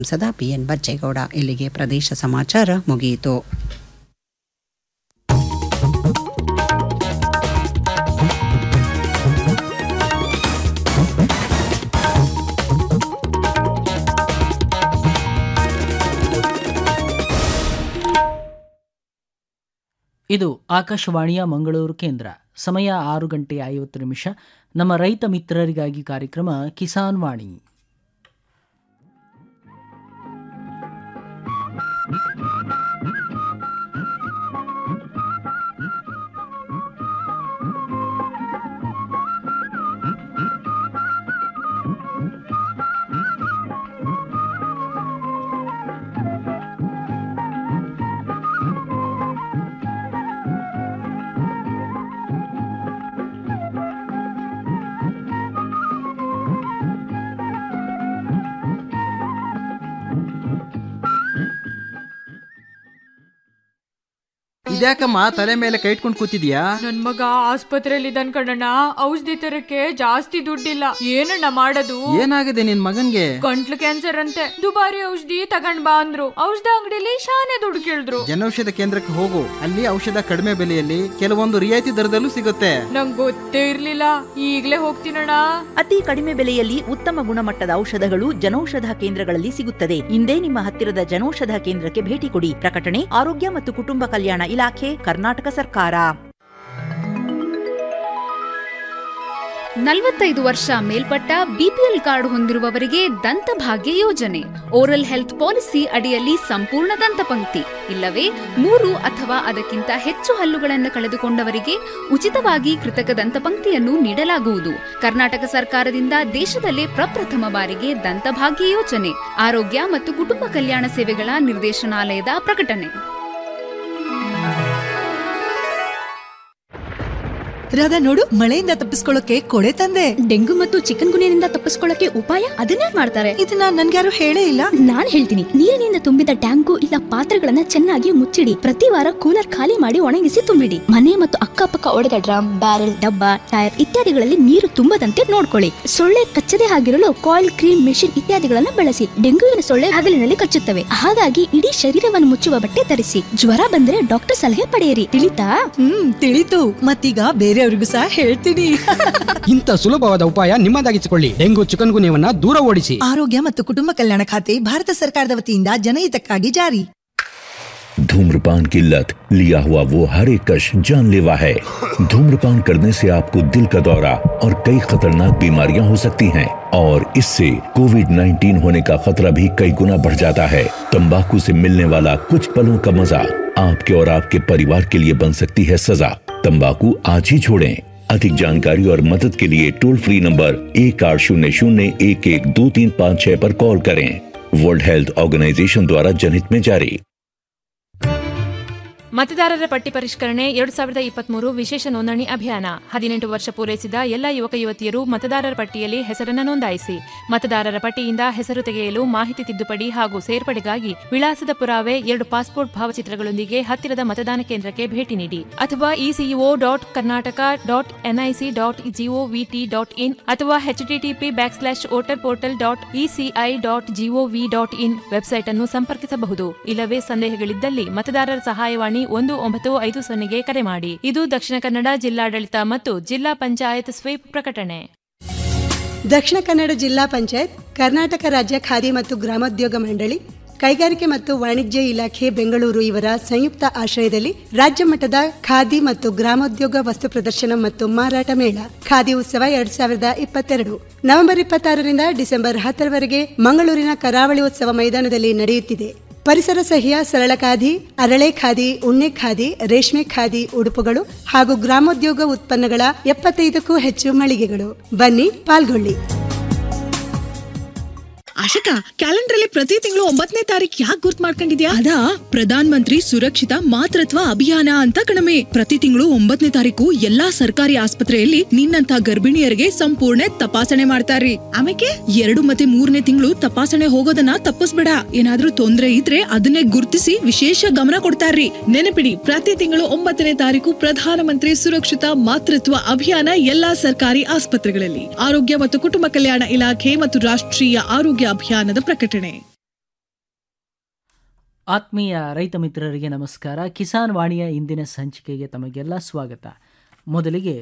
ಸಂಸದ ಪಿಎನ್ ಬಚ್ಚೇಗೌಡ ಇಲ್ಲಿಗೆ ಪ್ರದೇಶ ಸಮಾಚಾರ ಮುಗಿಯಿತು ಇದು ಆಕಾಶವಾಣಿಯ ಮಂಗಳೂರು ಕೇಂದ್ರ ಸಮಯ ಆರು ಗಂಟೆ ಐವತ್ತು ನಿಮಿಷ ನಮ್ಮ ರೈತ ಮಿತ್ರರಿಗಾಗಿ ಕಾರ್ಯಕ್ರಮ ಕಿಸಾನ್ ವಾಣಿ ಇದ್ಯಾಕಮ್ಮ ತಲೆ ಮೇಲೆ ಕೈ ಇಟ್ಕೊಂಡು ಕೂತಿದ್ಯಾ ನನ್ ಮಗ ಆಸ್ಪತ್ರೆಯಲ್ಲಿ ಇದ್ದಾನ್ ಕಣಣ್ಣ ಔಷಧಿ ತರಕ್ಕೆ ಜಾಸ್ತಿ ದುಡ್ಡಿಲ್ಲ ಏನಣ್ಣ ಮಾಡೋದು ಏನಾಗಿದೆ ನಿನ್ ಮಗನ್ಗೆ ಗಂಟ್ಲು ಕ್ಯಾನ್ಸರ್ ಅಂತೆ ದುಬಾರಿ ಔಷಧಿ ತಗೊಂಡ್ ಬಾ ಅಂದ್ರು ಔಷಧ ಅಂಗಡಿಲಿ ಶಾನೆ ದುಡ್ಡು ಕೇಳಿದ್ರು ಜನೌಷಧ ಕೇಂದ್ರಕ್ಕೆ ಹೋಗು ಅಲ್ಲಿ ಔಷಧ ಕಡಿಮೆ ಬೆಲೆಯಲ್ಲಿ ಕೆಲವೊಂದು ರಿಯಾಯಿತಿ ದರದಲ್ಲೂ ಸಿಗುತ್ತೆ ನಂಗ್ ಗೊತ್ತೇ ಇರ್ಲಿಲ್ಲ ಈಗ್ಲೇ ಹೋಗ್ತೀನಣ್ಣ ಅತಿ ಕಡಿಮೆ ಬೆಲೆಯಲ್ಲಿ ಉತ್ತಮ ಗುಣಮಟ್ಟದ ಔಷಧಗಳು ಜನೌಷಧ ಕೇಂದ್ರಗಳಲ್ಲಿ ಸಿಗುತ್ತದೆ ಇಂದೇ ನಿಮ್ಮ ಹತ್ತಿರದ ಜನೌಷಧ ಕೇಂದ್ರಕ್ಕೆ ಭೇಟಿ ಕೊಡಿ ಪ್ರಕಟಣೆ ಆರೋಗ್ಯ ಮತ್ತು ಕುಟುಂಬ ಕಲ್ಯಾಣ ಇಲಾಖೆ ಕರ್ನಾಟಕ ಸರ್ಕಾರ ನಲವತ್ತೈದು ವರ್ಷ ಮೇಲ್ಪಟ್ಟ ಬಿಪಿಎಲ್ ಕಾರ್ಡ್ ಹೊಂದಿರುವವರಿಗೆ ದಂತಭಾಗ್ಯ ಯೋಜನೆ ಓರಲ್ ಹೆಲ್ತ್ ಪಾಲಿಸಿ ಅಡಿಯಲ್ಲಿ ಸಂಪೂರ್ಣ ದಂತಪಂಕ್ತಿ ಇಲ್ಲವೇ ಮೂರು ಅಥವಾ ಅದಕ್ಕಿಂತ ಹೆಚ್ಚು ಹಲ್ಲುಗಳನ್ನು ಕಳೆದುಕೊಂಡವರಿಗೆ ಉಚಿತವಾಗಿ ಕೃತಕ ದಂತಪಂಕ್ತಿಯನ್ನು ನೀಡಲಾಗುವುದು ಕರ್ನಾಟಕ ಸರ್ಕಾರದಿಂದ ದೇಶದಲ್ಲೇ ಪ್ರಪ್ರಥಮ ಬಾರಿಗೆ ದಂತಭಾಗ್ಯ ಯೋಜನೆ ಆರೋಗ್ಯ ಮತ್ತು ಕುಟುಂಬ ಕಲ್ಯಾಣ ಸೇವೆಗಳ ನಿರ್ದೇಶನಾಲಯದ ಪ್ರಕಟಣೆ ರಾಧಾ ನೋಡು ಮಳೆಯಿಂದ ತಪ್ಪಿಸ್ಕೊಳ್ಳೋಕೆ ಕೊಡೆ ತಂದೆ ಡೆಂಗು ಮತ್ತು ಚಿಕನ್ ಗುನಿಯಿಂದ ತಪ್ಪಿಸ್ಕೊಳ್ಳಕ್ಕೆ ಉಪಾಯ ಅದನ್ನೇ ಮಾಡ್ತಾರೆ ಇದನ್ನ ನನ್ಗ್ಯಾರು ಹೇಳೇ ಇಲ್ಲ ನಾನ್ ಹೇಳ್ತೀನಿ ನೀರಿನಿಂದ ತುಂಬಿದ ಟ್ಯಾಂಕು ಇಲ್ಲ ಪಾತ್ರೆಗಳನ್ನ ಚೆನ್ನಾಗಿ ಮುಚ್ಚಿಡಿ ಪ್ರತಿ ವಾರ ಕೂಲರ್ ಖಾಲಿ ಮಾಡಿ ಒಣಗಿಸಿ ತುಂಬಿಡಿ ಮನೆ ಮತ್ತು ಅಕ್ಕಪಕ್ಕ ಒಡೆದ ಡ್ರಮ್ ಬ್ಯಾರೆಲ್ ಡಬ್ಬ ಟೈರ್ ಇತ್ಯಾದಿಗಳಲ್ಲಿ ನೀರು ತುಂಬದಂತೆ ನೋಡ್ಕೊಳ್ಳಿ ಸೊಳ್ಳೆ ಕಚ್ಚದೆ ಆಗಿರಲು ಕಾಯಿಲ್ ಕ್ರೀಮ್ ಮೆಷಿನ್ ಇತ್ಯಾದಿಗಳನ್ನ ಬಳಸಿ ಡೆಂಗುವಿನ ಸೊಳ್ಳೆ ಹಗಲಿನಲ್ಲಿ ಕಚ್ಚುತ್ತವೆ ಹಾಗಾಗಿ ಇಡೀ ಶರೀರವನ್ನು ಮುಚ್ಚುವ ಬಟ್ಟೆ ಧರಿಸಿ ಜ್ವರ ಬಂದ್ರೆ ಡಾಕ್ಟರ್ ಸಲಹೆ ಪಡೆಯಿರಿ ತಿಳಿತಾ ಹ್ಮ್ ತಿಳಿತು ಮತ್ತೀಗ ಬೇರೆಯವ್ರಿಗೂ ಸಹ ಹೇಳ್ತೀನಿ ಇಂಥ ಸುಲಭವಾದ ಉಪಾಯ ನಿಮ್ಮದಾಗಿಸಿಕೊಳ್ಳಿ ಡೆಂಗು ಚಿಕನ್ ಗುನ್ಯವನ್ನ ದೂರ ಓಡಿಸಿ ಆರೋಗ್ಯ ಮತ್ತು ಕುಟುಂಬ ಕಲ್ಯಾಣ ಖಾತೆ ಭಾರತ ಸರ್ಕಾರದ ವತಿಯಿಂದ ಜನಹಿತಕ್ಕಾಗಿ ಜಾರಿ धूम्रपान की लत लिया हुआ वो हर एक कश जानलेवा है धूम्रपान करने से आपको दिल का दौरा और कई खतरनाक बीमारियां हो सकती हैं और इससे कोविड 19 होने का खतरा भी कई गुना बढ़ जाता है तंबाकू से मिलने वाला कुछ पलों का मजा आपके और आपके परिवार के लिए बन सकती है सजा तंबाकू आज ही छोड़ें अधिक जानकारी और मदद के लिए टोल फ्री नंबर एक आठ शून्य शून्य एक एक दो तीन पाँच छह पर कॉल करें वर्ल्ड हेल्थ ऑर्गेनाइजेशन द्वारा जनहित में जारी ಮತದಾರರ ಪಟ್ಟಿ ಪರಿಷ್ಕರಣೆ ಎರಡು ಸಾವಿರದ ಇಪ್ಪತ್ಮೂರು ವಿಶೇಷ ನೋಂದಣಿ ಅಭಿಯಾನ ಹದಿನೆಂಟು ವರ್ಷ ಪೂರೈಸಿದ ಎಲ್ಲ ಯುವಕ ಯುವತಿಯರು ಮತದಾರರ ಪಟ್ಟಿಯಲ್ಲಿ ಹೆಸರನ್ನು ನೋಂದಾಯಿಸಿ ಮತದಾರರ ಪಟ್ಟಿಯಿಂದ ಹೆಸರು ತೆಗೆಯಲು ಮಾಹಿತಿ ತಿದ್ದುಪಡಿ ಹಾಗೂ ಸೇರ್ಪಡೆಗಾಗಿ ವಿಳಾಸದ ಪುರಾವೆ ಎರಡು ಪಾಸ್ಪೋರ್ಟ್ ಭಾವಚಿತ್ರಗಳೊಂದಿಗೆ ಹತ್ತಿರದ ಮತದಾನ ಕೇಂದ್ರಕ್ಕೆ ಭೇಟಿ ನೀಡಿ ಅಥವಾ ECO dot Karnataka dot NIC dot GOVT dot in ಅಥವಾ HDTP backslash voter portal dot ECI dot GOV dot in website ಅನ್ನು ಸಂಪರ್ಕಿಸಬಹುದು ಇಲ್ಲವೇ ಸಂದೇಹಗಳಿದ್ದಲ್ಲಿ ಮತದಾರರ ಸಹಾಯವಾಣಿ ಒಂದು ಒಂಬತ್ತು ಐದು ಸೊನ್ನೆಗೆ ಕರೆ ಮಾಡಿ ಇದು ದಕ್ಷಿಣ ಕನ್ನಡ ಜಿಲ್ಲಾಡಳಿತ ಮತ್ತು ಜಿಲ್ಲಾ ಪಂಚಾಯತ್ ಸ್ವೀಪ್ ಪ್ರಕಟಣೆ ದಕ್ಷಿಣ ಕನ್ನಡ ಜಿಲ್ಲಾ ಪಂಚಾಯತ್ ಕರ್ನಾಟಕ ರಾಜ್ಯ ಖಾದಿ ಮತ್ತು ಗ್ರಾಮೋದ್ಯೋಗ ಮಂಡಳಿ ಕೈಗಾರಿಕೆ ಮತ್ತು ವಾಣಿಜ್ಯ ಇಲಾಖೆ ಬೆಂಗಳೂರು ಇವರ ಸಂಯುಕ್ತ ಆಶ್ರಯದಲ್ಲಿ ರಾಜ್ಯ ಮಟ್ಟದ ಖಾದಿ ಮತ್ತು ಗ್ರಾಮೋದ್ಯೋಗ ವಸ್ತು ಪ್ರದರ್ಶನ ಮತ್ತು ಮಾರಾಟ ಮೇಳ ಖಾದಿ ಉತ್ಸವ ಎರಡ್ ಸಾವಿರದ ಇಪ್ಪತ್ತೆರಡು ನವೆಂಬರ್ ಇಪ್ಪತ್ತಾರರಿಂದ ಡಿಸೆಂಬರ್ ಹತ್ತರವರೆಗೆ ಮಂಗಳೂರಿನ ಕರಾವಳಿ ಉತ್ಸವ ಮೈದಾನದಲ್ಲಿ ನಡೆಯುತ್ತಿದೆ ಪರಿಸರ ಸಹಿಯ ಸರಳ ಖಾದಿ ಅರಳೆ ಖಾದಿ ಉಣ್ಣೆ ಖಾದಿ ರೇಷ್ಮೆ ಖಾದಿ ಉಡುಪುಗಳು ಹಾಗೂ ಗ್ರಾಮೋದ್ಯೋಗ ಉತ್ಪನ್ನಗಳ ಎಪ್ಪತ್ತೈದಕ್ಕೂ ಹೆಚ್ಚು ಮಳಿಗೆಗಳು ಬನ್ನಿ ಪಾಲ್ಗೊಳ್ಳಿ ಆಶಕಾ ಕ್ಯಾಲೆಂಡರ್ ಅಲ್ಲಿ ಪ್ರತಿ ತಿಂಗಳು ಒಂಬತ್ತನೇ ತಾರೀಕು ಯಾಕೆ ಗುರ್ತ್ ಮಾಡ್ಕೊಂಡಿದ್ಯಾ ಅದಾ ಪ್ರಧಾನ್ ಮಂತ್ರಿ ಸುರಕ್ಷಿತ ಮಾತೃತ್ವ ಅಭಿಯಾನ ಅಂತ ಕಣಮೆ ಪ್ರತಿ ತಿಂಗಳು ಒಂಬತ್ತನೇ ತಾರೀಕು ಎಲ್ಲಾ ಸರ್ಕಾರಿ ಆಸ್ಪತ್ರೆಯಲ್ಲಿ ನಿನ್ನಂತ ಗರ್ಭಿಣಿಯರಿಗೆ ಸಂಪೂರ್ಣ ತಪಾಸಣೆ ಮಾಡ್ತಾರ್ರಿ ಆಮೇಲೆ ಎರಡು ಮತ್ತೆ ಮೂರನೇ ತಿಂಗಳು ತಪಾಸಣೆ ಹೋಗೋದನ್ನ ತಪ್ಪಿಸ್ಬೇಡ ಏನಾದ್ರೂ ತೊಂದ್ರೆ ಇದ್ರೆ ಅದನ್ನೇ ಗುರ್ತಿಸಿ ವಿಶೇಷ ಗಮನ ಕೊಡ್ತಾರ್ರಿ ನೆನಪಿಡಿ ಪ್ರತಿ ತಿಂಗಳು ಒಂಬತ್ತನೇ ತಾರೀಕು ಪ್ರಧಾನ ಮಂತ್ರಿ ಸುರಕ್ಷಿತ ಮಾತೃತ್ವ ಅಭಿಯಾನ ಎಲ್ಲಾ ಸರ್ಕಾರಿ ಆಸ್ಪತ್ರೆಗಳಲ್ಲಿ ಆರೋಗ್ಯ ಮತ್ತು ಕುಟುಂಬ ಕಲ್ಯಾಣ ಇಲಾಖೆ ಮತ್ತು ರಾಷ್ಟ್ರೀಯ ಆರೋಗ್ಯ ಅಭಿಯಾನದ ಪ್ರಕಟಣೆ ಆತ್ಮೀಯ ರೈತ ಮಿತ್ರರಿಗೆ ನಮಸ್ಕಾರ ಕಿಸಾನ್ ವಾಣಿಯ ಇಂದಿನ ಸಂಚಿಕೆಗೆ ತಮಗೆಲ್ಲ ಸ್ವಾಗತ ಮೊದಲಿಗೆ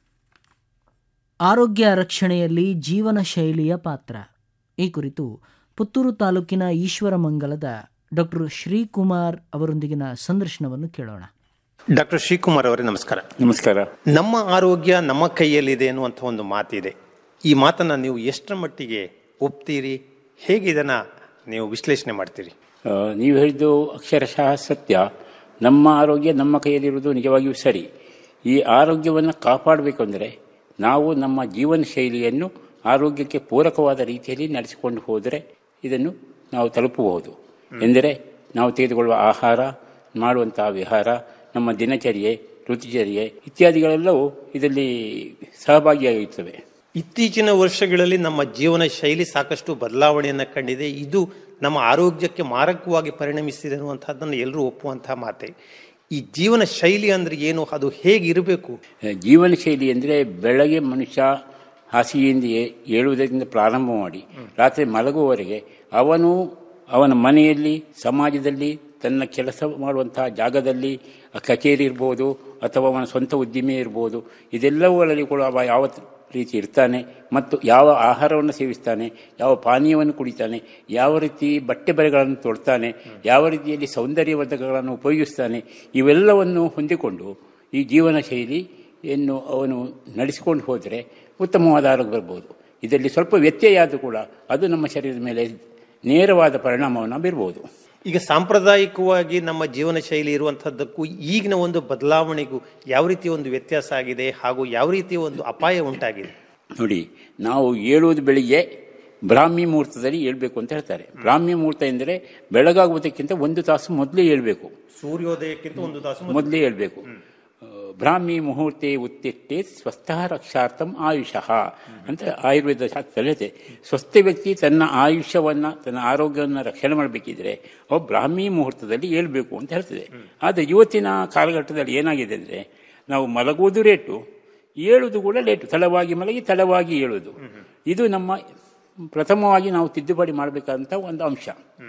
ಆರೋಗ್ಯ ರಕ್ಷಣೆಯಲ್ಲಿ ಜೀವನ ಶೈಲಿಯ ಪಾತ್ರ ಈ ಕುರಿತು ಪುತ್ತೂರು ತಾಲೂಕಿನ ಈಶ್ವರಮಂಗಲದ ಡಾಕ್ಟರ್ ಶ್ರೀಕುಮಾರ್ ಅವರೊಂದಿಗಿನ ಸಂದರ್ಶನವನ್ನು ಕೇಳೋಣ ಡಾಕ್ಟರ್ ಶ್ರೀಕುಮಾರ್ ಅವರೇ ನಮಸ್ಕಾರ ನಮಸ್ಕಾರ ನಮ್ಮ ಆರೋಗ್ಯ ನಮ್ಮ ಕೈಯಲ್ಲಿದೆ ಅನ್ನುವಂಥ ಒಂದು ಮಾತಿದೆ ಈ ಮಾತನ್ನು ನೀವು ಎಷ್ಟರ ಮಟ್ಟಿಗೆ ಒಪ್ತೀರಿ ಹೇಗೆ ಇದನ್ನು ನೀವು ವಿಶ್ಲೇಷಣೆ ಮಾಡ್ತೀರಿ ಆ, ನೀವು ಹೇಳಿದ್ದು ಅಕ್ಷರಶಃ ಸತ್ಯ ನಮ್ಮ ಆರೋಗ್ಯ ನಮ್ಮ ಕೈಯಲ್ಲಿರುವುದು ನಿಜವಾಗಿಯೂ ಸರಿ ಈ ಆರೋಗ್ಯವನ್ನು ಕಾಪಾಡಬೇಕು ಅಂದರೆ ನಾವು ನಮ್ಮ ಜೀವನ ಶೈಲಿಯನ್ನು ಆರೋಗ್ಯಕ್ಕೆ ಪೂರಕವಾದ ರೀತಿಯಲ್ಲಿ ನಡೆಸಿಕೊಂಡು ಹೋದರೆ ಇದನ್ನು ನಾವು ತಲುಪಬಹುದು ಎಂದರೆ ನಾವು ತೆಗೆದುಕೊಳ್ಳುವ ಆಹಾರ ಮಾಡುವಂತಹ ವಿಹಾರ ನಮ್ಮ ದಿನಚರ್ಯೆ ಋತುಚರ್ಯೆ ಇತ್ಯಾದಿಗಳೆಲ್ಲವೂ ಇದರಲ್ಲಿ ಸಹಭಾಗಿಯಾಗಿರುತ್ತವೆ ಇತ್ತೀಚಿನ ವರ್ಷಗಳಲ್ಲಿ ನಮ್ಮ ಜೀವನ ಶೈಲಿ ಸಾಕಷ್ಟು ಬದಲಾವಣೆಯನ್ನು ಕಂಡಿದೆ ಇದು ನಮ್ಮ ಆರೋಗ್ಯಕ್ಕೆ ಮಾರಕವಾಗಿ ಪರಿಣಮಿಸಿದೆ ಅನ್ನುವಂಥದ್ದನ್ನು ಎಲ್ಲರೂ ಒಪ್ಪುವಂತಹ ಮಾತೆ ಈ ಜೀವನ ಶೈಲಿ ಅಂದ್ರೆ ಏನು ಅದು ಹೇಗಿರಬೇಕು ಜೀವನ ಶೈಲಿ ಅಂದರೆ ಬೆಳಗ್ಗೆ ಮನುಷ್ಯ ಹಾಸಿಗೆಯಿಂದ ಏ- ಏಳುವುದರಿಂದ ಪ್ರಾರಂಭ ಮಾಡಿ ರಾತ್ರಿ ಮಲಗುವವರೆಗೆ ಅವನು ಅವನ ಮನೆಯಲ್ಲಿ ಸಮಾಜದಲ್ಲಿ ತನ್ನ ಕೆಲಸ ಮಾಡುವಂತಹ ಜಾಗದಲ್ಲಿ ಕಚೇರಿ ಇರ್ಬೋದು ಅಥವಾ ಅವನ ಸ್ವಂತ ಉದ್ದಿಮೆ ಇರ್ಬೋದು ಇದೆಲ್ಲವುಗಳಲ್ಲಿ ಕೂಡ ಅವ ಯಾವ ರೀತಿ ಇರ್ತಾನೆ ಮತ್ತು ಯಾವ ಆಹಾರವನ್ನು ಸೇವಿಸ್ತಾನೆ ಯಾವ ಪಾನೀಯವನ್ನು ಕುಡಿತಾನೆ ಯಾವ ರೀತಿ ಬಟ್ಟೆ ಬರೆಗಳನ್ನು ತೊಡ್ತಾನೆ ಯಾವ ರೀತಿಯಲ್ಲಿ ಸೌಂದರ್ಯವರ್ಧಕಗಳನ್ನು ಉಪಯೋಗಿಸ್ತಾನೆ ಇವೆಲ್ಲವನ್ನು ಹೊಂದಿಕೊಂಡು ಈ ಜೀವನ ಶೈಲಿಯನ್ನು ಅವನು ನಡೆಸಿಕೊಂಡು ಹೋದರೆ ಉತ್ತಮವಾದ ಆರೋಗ್ಯ ಬರ್ಬೋದು ಇದರಲ್ಲಿ ಸ್ವಲ್ಪ ವ್ಯತ್ಯಯ ಆದರೂ ಕೂಡ ಅದು ನಮ್ಮ ಶರೀರದ ಮೇಲೆ ನೇರವಾದ ಪರಿಣಾಮವನ್ನು ಬೀರ್ಬೋದು ಈಗ ಸಾಂಪ್ರದಾಯಿಕವಾಗಿ ನಮ್ಮ ಜೀವನ ಶೈಲಿ ಇರುವಂಥದ್ದಕ್ಕೂ ಈಗಿನ ಒಂದು ಬದಲಾವಣೆಗೂ ಯಾವ ರೀತಿಯ ಒಂದು ವ್ಯತ್ಯಾಸ ಆಗಿದೆ ಹಾಗೂ ಯಾವ ರೀತಿಯ ಒಂದು ಅಪಾಯ ಉಂಟಾಗಿದೆ ನೋಡಿ ನಾವು ಏಳುವುದು ಬೆಳಿಗ್ಗೆ ಬ್ರಾಹ್ಮಿ ಮುಹೂರ್ತದಲ್ಲಿ ಏಳಬೇಕು ಅಂತ ಹೇಳ್ತಾರೆ ಬ್ರಾಹ್ಮಿ ಮುಹೂರ್ತ ಎಂದರೆ ಬೆಳಗಾಗುವುದಕ್ಕಿಂತ ಒಂದು ತಾಸು ಮೊದಲೇ ಏಳಬೇಕು ಸೂರ್ಯೋದಯಕ್ಕಿಂತ ಒಂದು ತಾಸು ಮೊದಲೇ ಹೇಳ್ಬೇಕು ಬ್ರಾಹ್ಮಿ ಮುಹೂರ್ತೆ ಉತ್ತಿಟ್ಟೆ ಸ್ವಸ್ಥ ರಕ್ಷಾರ್ಥಂ ಆಯುಷಃ ಅಂತ ಆಯುರ್ವೇದ ಶಾಸ್ತ್ರದಲ್ಲಿ ಹೇಳ್ತೆ ಸ್ವಸ್ಥ ವ್ಯಕ್ತಿ ತನ್ನ ಆಯುಷ್ಯವನ್ನು ತನ್ನ ಆರೋಗ್ಯವನ್ನು ರಕ್ಷಣೆ ಮಾಡಬೇಕಿದ್ರೆ ಅವ ಬ್ರಾಹ್ಮಿ ಮುಹೂರ್ತದಲ್ಲಿ ಏಳಬೇಕು ಅಂತ ಹೇಳ್ತದೆ ಆದರೆ ಇವತ್ತಿನ ಕಾಲಘಟ್ಟದಲ್ಲಿ ಏನಾಗಿದೆ ಅಂದರೆ ನಾವು ಮಲಗುವುದು ರೇಟು ಏಳುವುದು ಕೂಡ ಲೇಟು ತಡವಾಗಿ ಮಲಗಿ ತಡವಾಗಿ ಏಳುವುದು ಇದು ನಮ್ಮ ಪ್ರಥಮವಾಗಿ ನಾವು ತಿದ್ದುಪಡಿ ಮಾಡಬೇಕಾದಂಥ ಒಂದು ಅಂಶ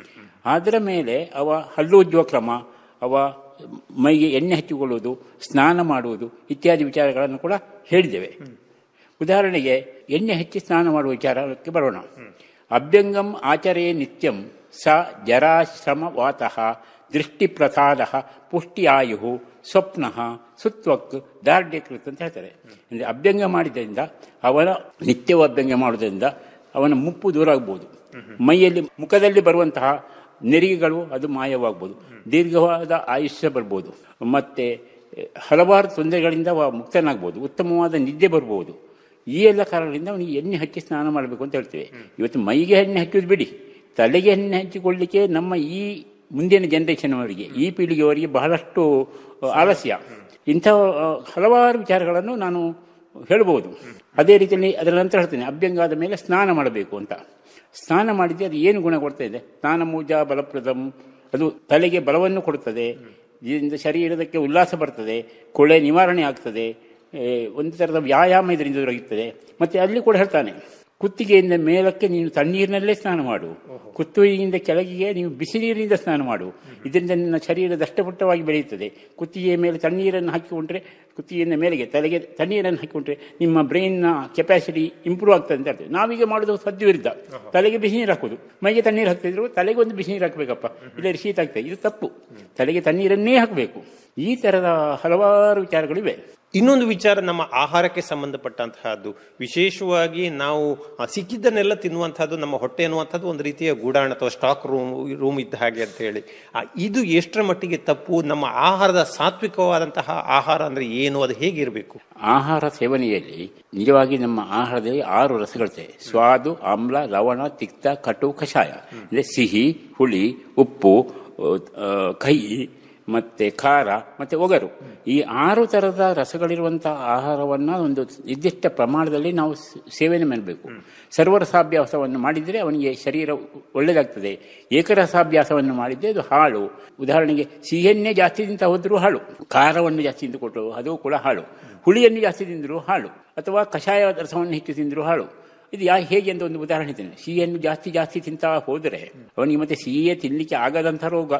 ಅದರ ಮೇಲೆ ಅವ ಹಲ್ಲುಜ್ಜುವ ಕ್ರಮ ಅವ ಮೈಗೆ ಎಣ್ಣೆ ಹಚ್ಚಿಕೊಳ್ಳುವುದು ಸ್ನಾನ ಮಾಡುವುದು ಇತ್ಯಾದಿ ವಿಚಾರಗಳನ್ನು ಕೂಡ ಹೇಳಿದ್ದೇವೆ ಉದಾಹರಣೆಗೆ ಎಣ್ಣೆ ಹಚ್ಚಿ ಸ್ನಾನ ಮಾಡುವ ವಿಚಾರಕ್ಕೆ ಬರೋಣ ಅಭ್ಯಂಗಂ ಆಚರೇ ನಿತ್ಯಂ ಸ ಜರಾಶ್ರಮ ವಾತಃ ದೃಷ್ಟಿಪ್ರಸಾದ ಪುಷ್ಟಿ ಆಯು ಸ್ವಪ್ನ ಸುತ್ವಕ್ ದಾರ್ಢ್ಯಕೃತ್ ಅಂತ ಹೇಳ್ತಾರೆ ಅಂದರೆ ಅಭ್ಯಂಗ ಮಾಡಿದ್ರಿಂದ ಅವನ ನಿತ್ಯವೂ ಅಭ್ಯಂಗ ಮಾಡುವುದರಿಂದ ಅವನ ಮುಪ್ಪು ದೂರ ಆಗ್ಬೋದು ಮೈಯಲ್ಲಿ ಮುಖದಲ್ಲಿ ಬರುವಂತಹ ನೆರಿಗೆಗಳು ಅದು ಮಾಯವಾಗ್ಬೋದು ದೀರ್ಘವಾದ ಆಯುಷ್ಯ ಬರ್ಬೋದು ಮತ್ತೆ ಹಲವಾರು ತೊಂದರೆಗಳಿಂದ ಅವ ಮುಕ್ತನಾಗ್ಬೋದು ಉತ್ತಮವಾದ ನಿದ್ದೆ ಬರ್ಬೋದು ಈ ಎಲ್ಲ ಕಾರಣಗಳಿಂದ ಅವನಿಗೆ ಎಣ್ಣೆ ಹಚ್ಚಿ ಸ್ನಾನ ಮಾಡಬೇಕು ಅಂತ ಹೇಳ್ತೇವೆ ಇವತ್ತು ಮೈಗೆ ಎಣ್ಣೆ ಹಚ್ಚೋದು ಬಿಡಿ ತಲೆಗೆ ಎಣ್ಣೆ ಹಚ್ಚಿಕೊಳ್ಳಿಕ್ಕೆ ನಮ್ಮ ಈ ಮುಂದಿನ ಜನರೇಷನ್ ಅವರಿಗೆ ಈ ಪೀಳಿಗೆಯವರಿಗೆ ಬಹಳಷ್ಟು ಆಲಸ್ಯ ಇಂಥ ಆ, ಹಲವಾರು ವಿಚಾರಗಳನ್ನು ನಾನು ಹೇಳ್ಬೋದು ಅದೇ ರೀತಿಯಲ್ಲಿ ಅದರ ನಂತರ ಹೇಳ್ತೇನೆ ಅಭ್ಯಂಗ ಆದ ಮೇಲೆ ಸ್ನಾನ ಮಾಡಬೇಕು ಅಂತ ಸ್ನಾನ ಮಾಡಿದ್ರೆ ಅದು ಏನು ಗುಣ ಕೊಡ್ತಾ ಇದೆ ಸ್ನಾನ ಮೂಜಾ ಬಲಪ್ರದಂ ಅದು ತಲೆಗೆ ಬಲವನ್ನು ಕೊಡುತ್ತದೆ ಇದರಿಂದ ಶರೀರದಕ್ಕೆ ಉಲ್ಲಾಸ ಬರ್ತದೆ ಕೊಳೆ ನಿವಾರಣೆ ಆಗ್ತದೆ ಏ, ಒಂದು ಥರದ ವ್ಯಾಯಾಮ ಇದರಿಂದ ದೊರಕುತ್ತದೆ ಮತ್ತೆ ಅಲ್ಲಿ ಕೂಡ ಹೇಳ್ತಾನೆ ಕುತ್ತಿಗೆಯಿಂದ ಮೇಲಕ್ಕೆ ನೀನು ತಣ್ಣೀರಿನಲ್ಲೇ ಸ್ನಾನ ಮಾಡು ಕುತ್ತಿಗೆಯಿಂದ ಕೆಳಗಿಗೆ ನೀವು ಬಿಸಿ ನೀರಿನಿಂದ ಸ್ನಾನ ಮಾಡು ಇದರಿಂದ ನಿನ್ನ ಶರೀರ ದಷ್ಟಪುಟ್ಟವಾಗಿ ಬೆಳೆಯುತ್ತದೆ ಕುತ್ತಿಗೆಯ ಮೇಲೆ ತಣ್ಣೀರನ್ನು ಹಾಕಿಕೊಂಡ್ರೆ ಕುತ್ತಿಗೆಯಿಂದ ಮೇಲೆಗೆ ತಲೆಗೆ ತಣ್ಣೀರನ್ನು ಹಾಕಿಕೊಂಡ್ರೆ ನಿಮ್ಮ ಬ್ರೈನ್ನ ಕೆಪಾಸಿಟಿ ಇಂಪ್ರೂವ್ ಆಗ್ತದೆ ಅಂತ ಹೇಳ್ತೇವೆ ನಾವೀಗ ಮಾಡೋದು ಸದ್ಯ ವಿರುದ್ಧ ತಲೆಗೆ ಬಿಸಿ ನೀರು ಹಾಕೋದು ಮೈಗೆ ತಣ್ಣೀರು ಹಾಕ್ತಿದ್ರು ತಲೆಗೆ ಒಂದು ಬಿಸಿ ನೀರು ಹಾಕಬೇಕಪ್ಪ ಇಲ್ಲ ಶೀತ ಆಗ್ತದೆ ಇದು ತಪ್ಪು ತಲೆಗೆ ತಣ್ಣೀರನ್ನೇ ಹಾಕಬೇಕು ಈ ಥರದ ಹಲವಾರು ವಿಚಾರಗಳಿವೆ ಇನ್ನೊಂದು ವಿಚಾರ ನಮ್ಮ ಆಹಾರಕ್ಕೆ ಸಂಬಂಧಪಟ್ಟಂತಹದ್ದು ವಿಶೇಷವಾಗಿ ನಾವು ಆ, ಸಿಕ್ಕಿದ್ದನ್ನೆಲ್ಲ ತಿನ್ನುವಂತಹದ್ದು ನಮ್ಮ ಹೊಟ್ಟೆ ಅನ್ನುವಂಥದ್ದು ಒಂದು ರೀತಿಯ ಗೂಡಾಣ ಅಥವಾ ಸ್ಟಾಕ್ ರೂಮ್ ರೂಮ್ ಇದ್ದ ಹಾಗೆ ಅಂತ ಹೇಳಿ ಆ, ಇದು ಎಷ್ಟರ ಮಟ್ಟಿಗೆ ತಪ್ಪು ನಮ್ಮ ಆಹಾರದ ಸಾತ್ವಿಕವಾದಂತಹ ಆಹಾರ ಅಂದ್ರೆ ಏನು ಅದು ಹೇಗಿರಬೇಕು ಆಹಾರ ಸೇವನೆಯಲ್ಲಿ ನಿಜವಾಗಿ ನಮ್ಮ ಆಹಾರದಲ್ಲಿ ಆರು ರಸಗಳಿವೆ ಸ್ವಾದು ಆಮ್ಲ ಲವಣ ತಿಕ್ತ ಕಟು ಕಷಾಯ ಅಂದರೆ ಸಿಹಿ ಹುಳಿ ಉಪ್ಪು ಆ, ಕಹಿ ಮತ್ತೆ ಖಾರ ಮತ್ತೆ ಒಗರು ಈ ಆರು ಥರದ ರಸಗಳಿರುವಂತಹ ಆಹಾರವನ್ನು ಒಂದು ನಿರ್ದಿಷ್ಟ ಪ್ರಮಾಣದಲ್ಲಿ ನಾವು ಸ- ಸೇವನೆ ಮಾಡಬೇಕು ಸರ್ವರಸಾಭ್ಯಾಸವನ್ನು ಮಾಡಿದರೆ ಅವನಿಗೆ ಶರೀರ ಒಳ್ಳೆಯದಾಗ್ತದೆ ಏಕರಸಾಭ್ಯಾಸವನ್ನು ಮಾಡಿದರೆ ಅದು ಹಾಳು ಉದಾಹರಣೆಗೆ ಸಿಹಿಯನ್ನೇ ಜಾಸ್ತಿ ತಿಂತ ಹೋದರೂ ಹಾಳು ಖಾರವನ್ನು ಜಾಸ್ತಿ ತಿಂದು ಕೊಟ್ಟರು ಅದು ಕೂಡ ಹಾಳು ಹುಳಿಯನ್ನು ಜಾಸ್ತಿ ತಿಂದರೂ ಹಾಳು ಅಥವಾ ಕಷಾಯ ರಸವನ್ನು ಹೆಚ್ಚು ತಿಂದರೂ ಹಾಳು ಇದು ಯಾ ಹೇಗೆ ಅಂತ ಒಂದು ಉದಾಹರಣೆ ಹೇಳ್ತೇನೆ ಸಿಹಿಯನ್ನು ಜಾಸ್ತಿ ಜಾಸ್ತಿ ತಿಂತಾ ಹೋದರೆ ಅವನಿಗೆ ಮತ್ತೆ ಸಿಹಿಯೇ ತಿನ್ನಲಿಕ್ಕೆ ಆಗದಂಥ ರೋಗ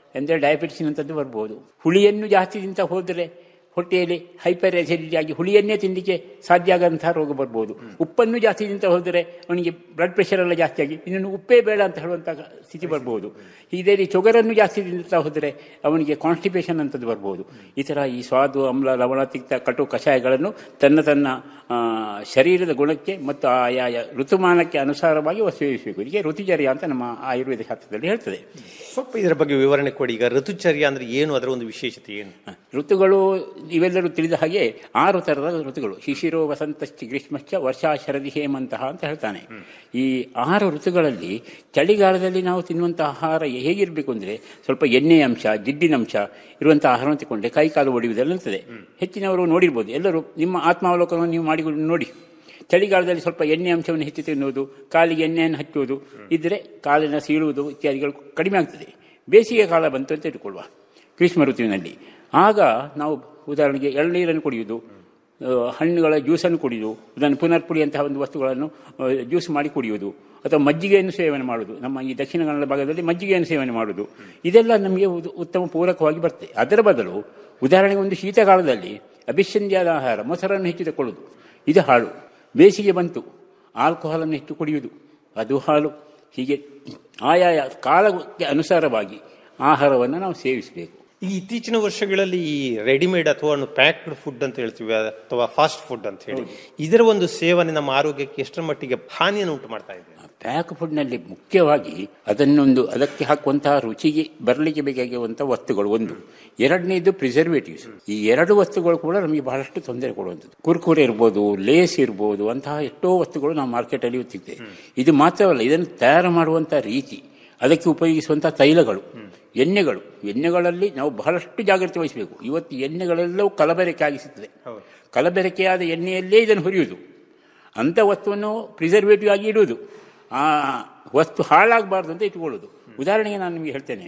ಅಂದರೆ ಡಯಾಬಿಟಿಸಿನಂಥದ್ದು ಬರ್ಬೋದು ಹುಳಿಯನ್ನು ಜಾಸ್ತಿ ತಿಂತ ಹೋದರೆ ಹೊಟ್ಟೆಯಲ್ಲಿ ಹೈಪರ್ ಅಸಿಡಿಟಿ ಆಗಿ ಹುಳಿಯನ್ನೇ ತಿನ್ನಲಿಕ್ಕೆ ಸಾಧ್ಯ ಆಗಂತಹ ರೋಗ ಬರ್ಬೋದು ಉಪ್ಪನ್ನು ಜಾಸ್ತಿ ತಿಂತ ಹೋದರೆ ಅವನಿಗೆ ಬ್ಲಡ್ ಪ್ರೆಷರ್ ಎಲ್ಲ ಜಾಸ್ತಿ ಆಗಿ ಇನ್ನೊಂದು ಉಪ್ಪೇ ಬೇಡ ಅಂತ ಹೇಳುವಂಥ ಸ್ಥಿತಿ ಬರ್ಬೋದು ಇದೇ ರೀತಿ ಶುಗರನ್ನು ಜಾಸ್ತಿ ತಿಂತಾ ಹೋದರೆ ಅವನಿಗೆ ಕಾನ್ಸ್ಟಿಪೇಷನ್ ಅಂತದ್ದು ಬರ್ಬೋದು ಈ ಥರ ಈ ಸ್ವಾದು ಅಮ್ಲ ಲವಣ ತಿಕ್ತ ಕಟು ಕಷಾಯಗಳನ್ನು ತನ್ನ ತನ್ನ ಆ, ಶರೀರದ ಗುಣಕ್ಕೆ ಮತ್ತು ಆಯಾಯ ಋತುಮಾನಕ್ಕೆ ಅನುಸಾರವಾಗಿ ಸೇವಿಸಬೇಕು ಇದಕ್ಕೆ ಋತುಚರ್ಯ ಅಂತ ನಮ್ಮ ಆಯುರ್ವೇದ ಶಾಸ್ತ್ರದಲ್ಲಿ ಹೇಳ್ತದೆ ಸ್ವಲ್ಪ ಇದರ ಬಗ್ಗೆ ವಿವರಣೆ ಕೊಡಿ ಈಗ ಋತುಚರ್ಯ ಅಂದ್ರೆ ಏನು ಅದರ ಒಂದು ವಿಶೇಷತೆ ಏನು ಋತುಗಳು ಇವೆಲ್ಲರೂ ತಿಳಿದ ಹಾಗೆ ಆರು ಥರದ ಋತುಗಳು ಶಿಶಿರೋ ವಸಂತಶ್ಚ ಗ್ರೀಷ್ಮಶ್ಚ ವರ್ಷ ಶರದಿ ಹೇಮಂತಹ ಅಂತ ಹೇಳ್ತಾನೆ ಈ ಆರು ಋತುಗಳಲ್ಲಿ ಚಳಿಗಾಲದಲ್ಲಿ ನಾವು ತಿನ್ನುವಂಥ ಆಹಾರ ಹೇಗಿರಬೇಕು ಅಂದರೆ ಸ್ವಲ್ಪ ಎಣ್ಣೆಯ ಅಂಶ ಜಿಡ್ಡಿನ ಅಂಶ ಇರುವಂಥ ಆಹಾರವನ್ನು ತಗೊಂಡ್ರೆ ಕೈ ಕಾಲು ಒಡೆಯುವುದೆಲ್ಲ ಇರ್ತದೆ ಹೆಚ್ಚಿನವರು ನೋಡಿರ್ಬೋದು ಎಲ್ಲರೂ ನಿಮ್ಮ ಆತ್ಮಾವಲೋಕನವನ್ನು ನೀವು ಮಾಡಿಕೊಂಡು ನೋಡಿ ಚಳಿಗಾಲದಲ್ಲಿ ಸ್ವಲ್ಪ ಎಣ್ಣೆ ಅಂಶವನ್ನು ಹೆಚ್ಚು ತಿನ್ನುವುದು ಕಾಲಿಗೆ ಎಣ್ಣೆಯನ್ನು ಹಚ್ಚುವುದು ಇದ್ದರೆ ಕಾಲಿನ ಸೀಳುವುದು ಇತ್ಯಾದಿಗಳು ಕಡಿಮೆ ಆಗ್ತದೆ ಬೇಸಿಗೆ ಕಾಲ ಬಂತು ಅಂತ ಇಟ್ಕೊಳ್ಳುವ ಗ್ರೀಷ್ಮ ಋತುವಿನಲ್ಲಿ ಆಗ ನಾವು ಉದಾಹರಣೆಗೆ ಎಳ್ನೀರನ್ನು ಕುಡಿಯುವುದು ಆ, ಹಣ್ಣುಗಳ ಜ್ಯೂಸನ್ನು ಕುಡಿಯುವುದು ಅದನ್ನು ಪುನರ್ಪುಡಿಯಂತಹ ಒಂದು ವಸ್ತುಗಳನ್ನು ಆ, ಜ್ಯೂಸ್ ಮಾಡಿ ಕುಡಿಯುವುದು ಅಥವಾ ಮಜ್ಜಿಗೆಯನ್ನು ಸೇವನೆ ಮಾಡುವುದು ನಮ್ಮ ಈ ದಕ್ಷಿಣ ಕನ್ನಡ ಭಾಗದಲ್ಲಿ ಮಜ್ಜಿಗೆಯನ್ನು ಸೇವನೆ ಮಾಡುವುದು ಇದೆಲ್ಲ ನಮಗೆ ಉದ್- ಉತ್ತಮ ಪೂರಕವಾಗಿ ಬರ್ತದೆ ಅದರ ಬದಲು ಉದಾಹರಣೆಗೆ ಒಂದು ಶೀತಕಾಲದಲ್ಲಿ ಅಭಿಷಂಧ್ಯಾದ ಆಹಾರ ಮೊಸರನ್ನು ಹೆಚ್ಚು ತಗೊಳ್ಳುವುದು ಇದು ಹಾಳು ಬೇಸಿಗೆ ಬಂತು ಆಲ್ಕೋಹಾಲನ್ನು ಹೆಚ್ಚು ಕುಡಿಯುವುದು ಅದು ಹಾಳು ಹೀಗೆ ಆಯಾಯ ಕಾಲಕ್ಕೆ ಅನುಸಾರವಾಗಿ ಆಹಾರವನ್ನು ನಾವು ಸೇವಿಸಬೇಕು ಈ ಇತ್ತೀಚಿನ ವರ್ಷಗಳಲ್ಲಿ ಈ ರೆಡಿಮೇಡ್ ಅಥವಾ ಪ್ಯಾಕ್ಡ್ ಫುಡ್ ಅಂತ ಹೇಳ್ತೀವಿ ಅಥವಾ ಫಾಸ್ಟ್ ಫುಡ್ ಅಂತ ಹೇಳಿ ಇದರ ಒಂದು ಸೇವನೆ ನಮ್ಮ ಆರೋಗ್ಯಕ್ಕೆ ಎಷ್ಟರ ಮಟ್ಟಿಗೆ ಹಾನಿಯನ್ನು ಉಂಟು ಮಾಡ್ತಾ ಇದೆ ಪ್ಯಾಕ್ ಫುಡ್ನಲ್ಲಿ ಮುಖ್ಯವಾಗಿ ಅದನ್ನೊಂದು ಅದಕ್ಕೆ ಹಾಕುವಂತಹ ರುಚಿಗೆ ಬರಲಿಕ್ಕೆ ಬೇಕಾಗಿರುವಂತಹ ವಸ್ತುಗಳು ಒಂದು ಎರಡನೇದು ಪ್ರಿಸರ್ವೇಟಿವ್ಸ್ ಈ ಎರಡು ವಸ್ತುಗಳು ಕೂಡ ನಮಗೆ ಬಹಳಷ್ಟು ತೊಂದರೆ ಕೊಡುವಂಥದ್ದು ಕುರ್ಕುರೆ ಇರ್ಬೋದು ಲೇಸ್ ಇರ್ಬೋದು ಅಂತಹ ಎಷ್ಟೋ ವಸ್ತುಗಳು ನಾವು ಮಾರ್ಕೆಟಲ್ಲಿ ಸಿಗ್ತದೆ ಇದು ಮಾತ್ರವಲ್ಲ ಇದನ್ನು ತಯಾರು ಮಾಡುವಂಥ ರೀತಿ ಅದಕ್ಕೆ ಉಪಯೋಗಿಸುವಂಥ ತೈಲಗಳು ಎಣ್ಣೆಗಳು ಎಣ್ಣೆಗಳಲ್ಲಿ ನಾವು ಬಹಳಷ್ಟು ಜಾಗ್ರತೆ ವಹಿಸಬೇಕು ಇವತ್ತು ಎಣ್ಣೆಗಳೆಲ್ಲವೂ ಕಲಬೆರಕೆ ಆಗಿಸುತ್ತದೆ ಕಲಬೆರಕೆಯಾದ ಎಣ್ಣೆಯಲ್ಲೇ ಇದನ್ನು ಹುರಿಯುವುದು ಅಂಥ ವಸ್ತುವನ್ನು ಪ್ರಿಸರ್ವೇಟಿವ್ ಆಗಿ ಇಡುವುದು ಆ ವಸ್ತು ಹಾಳಾಗಬಾರ್ದು ಅಂತ ಇಟ್ಕೊಳ್ಳೋದು ಉದಾಹರಣೆಗೆ ನಾನು ನಿಮಗೆ ಹೇಳ್ತೇನೆ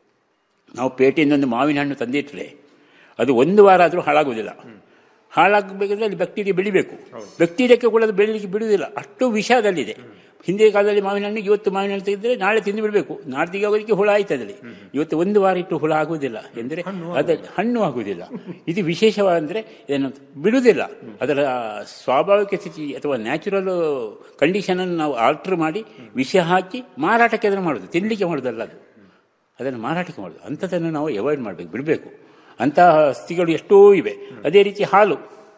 ನಾವು ಪೇಟೆಯಿಂದ ಒಂದು ಮಾವಿನ ಹಣ್ಣು ತಂದಿಟ್ಟರೆ ಅದು ಒಂದು ವಾರ ಆದರೂ ಹಾಳಾಗುವುದಿಲ್ಲ ಹಾಳಾಗಬೇಕಾದ್ರೆ ಅಲ್ಲಿ ಬ್ಯಾಕ್ಟೀರಿಯಾ ಬೆಳಿಬೇಕು ಬ್ಯಾಕ್ಟೀರಿಯಾಕ್ಕೆ ಕೂಡ ಅದು ಬೆಳೀಲಿಕ್ಕೆ ಬಿಡುವುದಿಲ್ಲ ಅಷ್ಟು ವಿಷದಲ್ಲಿದೆ ಹಿಂದಿನ ಕಾಲದಲ್ಲಿ ಮಾವಿನ ಹಣ್ಣು ಇವತ್ತು ಮಾವಿನ ಹಣ್ಣು ತೆಗೆದ್ರೆ ನಾಳೆ ತಿಂದು ಬಿಡಬೇಕು ನಾಡ್ದಿಗೆ ಆಗೋದಕ್ಕೆ ಹುಳ ಆಯ್ತದಲ್ಲಿ ಇವತ್ತು ಒಂದು ವಾರ ಇಟ್ಟು ಹುಳ ಆಗುವುದಿಲ್ಲ ಎಂದರೆ ಅದ ಹಣ್ಣು ಆಗುವುದಿಲ್ಲ ಇದು ವಿಶೇಷವಾದರೆ ಇದನ್ನು ಬಿಡುವುದಿಲ್ಲ ಅದರ ಸ್ವಾಭಾವಿಕ ಸ್ಥಿತಿ ಅಥವಾ ನ್ಯಾಚುರಲ್ ಕಂಡೀಷನನ್ನು ನಾವು ಆಲ್ಟರ್ ಮಾಡಿ ವಿಷ ಹಾಕಿ ಮಾರಾಟಕ್ಕೆ ಅದನ್ನು ಮಾಡೋದು ತಿನ್ನಲಿಕ್ಕೆ ಮಾಡೋದಲ್ಲ ಅದು ಅದನ್ನು ಮಾರಾಟಕ್ಕೆ ಮಾಡೋದು ಅಂಥದ್ದನ್ನು ನಾವು ಅವಾಯ್ಡ್ ಮಾಡಬೇಕು ಬಿಡಬೇಕು ಅಂತಹ ಸ್ಥಿತಿಗಳು ಎಷ್ಟೋ ಇವೆ ಅದೇ ರೀತಿ ಹಾಲು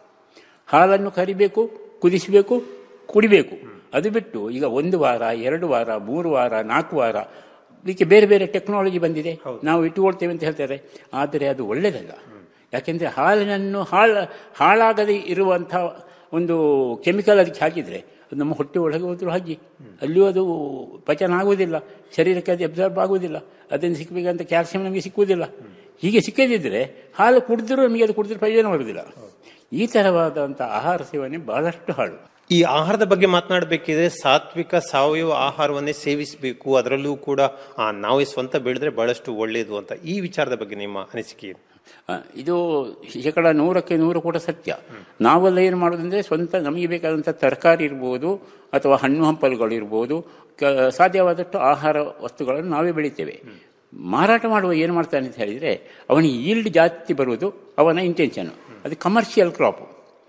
ಹಾಲನ್ನು ಕರಿಬೇಕು ಕುದಿಸಬೇಕು ಕುಡಿಬೇಕು ಅದು ಬಿಟ್ಟು ಈಗ ಒಂದು ವಾರ ಎರಡು ವಾರ ಮೂರು ವಾರ ನಾಲ್ಕು ವಾರ ಇದಕ್ಕೆ ಬೇರೆ ಬೇರೆ ಟೆಕ್ನಾಲಜಿ ಬಂದಿದೆ ನಾವು ಇಟ್ಟುಕೊಳ್ತೇವೆ ಅಂತ ಹೇಳ್ತಾರೆ ಆದರೆ ಅದು ಒಳ್ಳೆಯದಲ್ಲ ಯಾಕೆಂದರೆ ಹಾಲಿನನ್ನು ಹಾಳ ಹಾಳಾಗದೆ ಇರುವಂಥ ಒಂದು ಕೆಮಿಕಲ್ ಅದಕ್ಕೆ ಹಾಕಿದರೆ ಅದು ನಮ್ಮ ಹೊಟ್ಟೆ ಒಳಗೆ ಹೋದರೂ ಹಾಗೆ ಅಲ್ಲಿಯೂ ಅದು ಪಚನ ಆಗುವುದಿಲ್ಲ ಶರೀರಕ್ಕೆ ಅದು ಅಬ್ಸರ್ವ್ ಆಗುವುದಿಲ್ಲ ಅದನ್ನು ಸಿಕ್ಕಬೇಕಂತ ಕ್ಯಾಲ್ಸಿಯಂ ನಮಗೆ ಸಿಕ್ಕುವುದಿಲ್ಲ ಹೀಗೆ ಸಿಕ್ಕದಿದ್ದರೆ ಹಾಲು ಕುಡಿದ್ರೂ ನಮಗೆ ಅದು ಕುಡಿದ್ರೆ ಪ್ರಯೋಜನ ಆಗುವುದಿಲ್ಲ ಈ ಥರವಾದಂಥ ಆಹಾರ ಸೇವನೆ ಬಹಳಷ್ಟು ಹಾಳು ಈ ಆಹಾರದ ಬಗ್ಗೆ ಮಾತನಾಡಬೇಕಿದ್ರೆ ಸಾತ್ವಿಕ ಸಾವಯವ ಆಹಾರವನ್ನೇ ಸೇವಿಸಬೇಕು ಅದರಲ್ಲೂ ಕೂಡ ಆ, ನಾವೇ ಸ್ವಂತ ಬೆಳೆದ್ರೆ ಬಹಳಷ್ಟು ಒಳ್ಳೆಯದು ಅಂತ ಈ ವಿಚಾರದ ಬಗ್ಗೆ ನಿಮ್ಮ ಅನಿಸಿಕೆ ಏನು? ಆ, ಇದು ಶೇಕಡ ನೂರಕ್ಕೆ ನೂರು ಕೂಡ ಸತ್ಯ ನಾವೆಲ್ಲ ಏನು ಮಾಡೋದಂದ್ರೆ ಸ್ವಂತ ನಮಗೆ ಬೇಕಾದಂಥ ತರಕಾರಿ ಇರ್ಬೋದು ಅಥವಾ ಹಣ್ಣು ಹಂಪಲುಗಳು ಇರ್ಬೋದು ಕ ಸಾಧ್ಯವಾದಷ್ಟು ಆಹಾರ ವಸ್ತುಗಳನ್ನು ನಾವೇ ಬೆಳಿತೇವೆ ಮಾರಾಟ ಮಾಡುವ ಏನು ಮಾಡ್ತಾನೆ ಅಂತ ಹೇಳಿದರೆ ಅವನಿಗೆ ಈಲ್ಡ್ ಜಾಸ್ತಿ ಬರುವುದು ಅವನ ಇಂಟೆನ್ಷನ್ ಅದು ಕಮರ್ಷಿಯಲ್ ಕ್ರಾಪು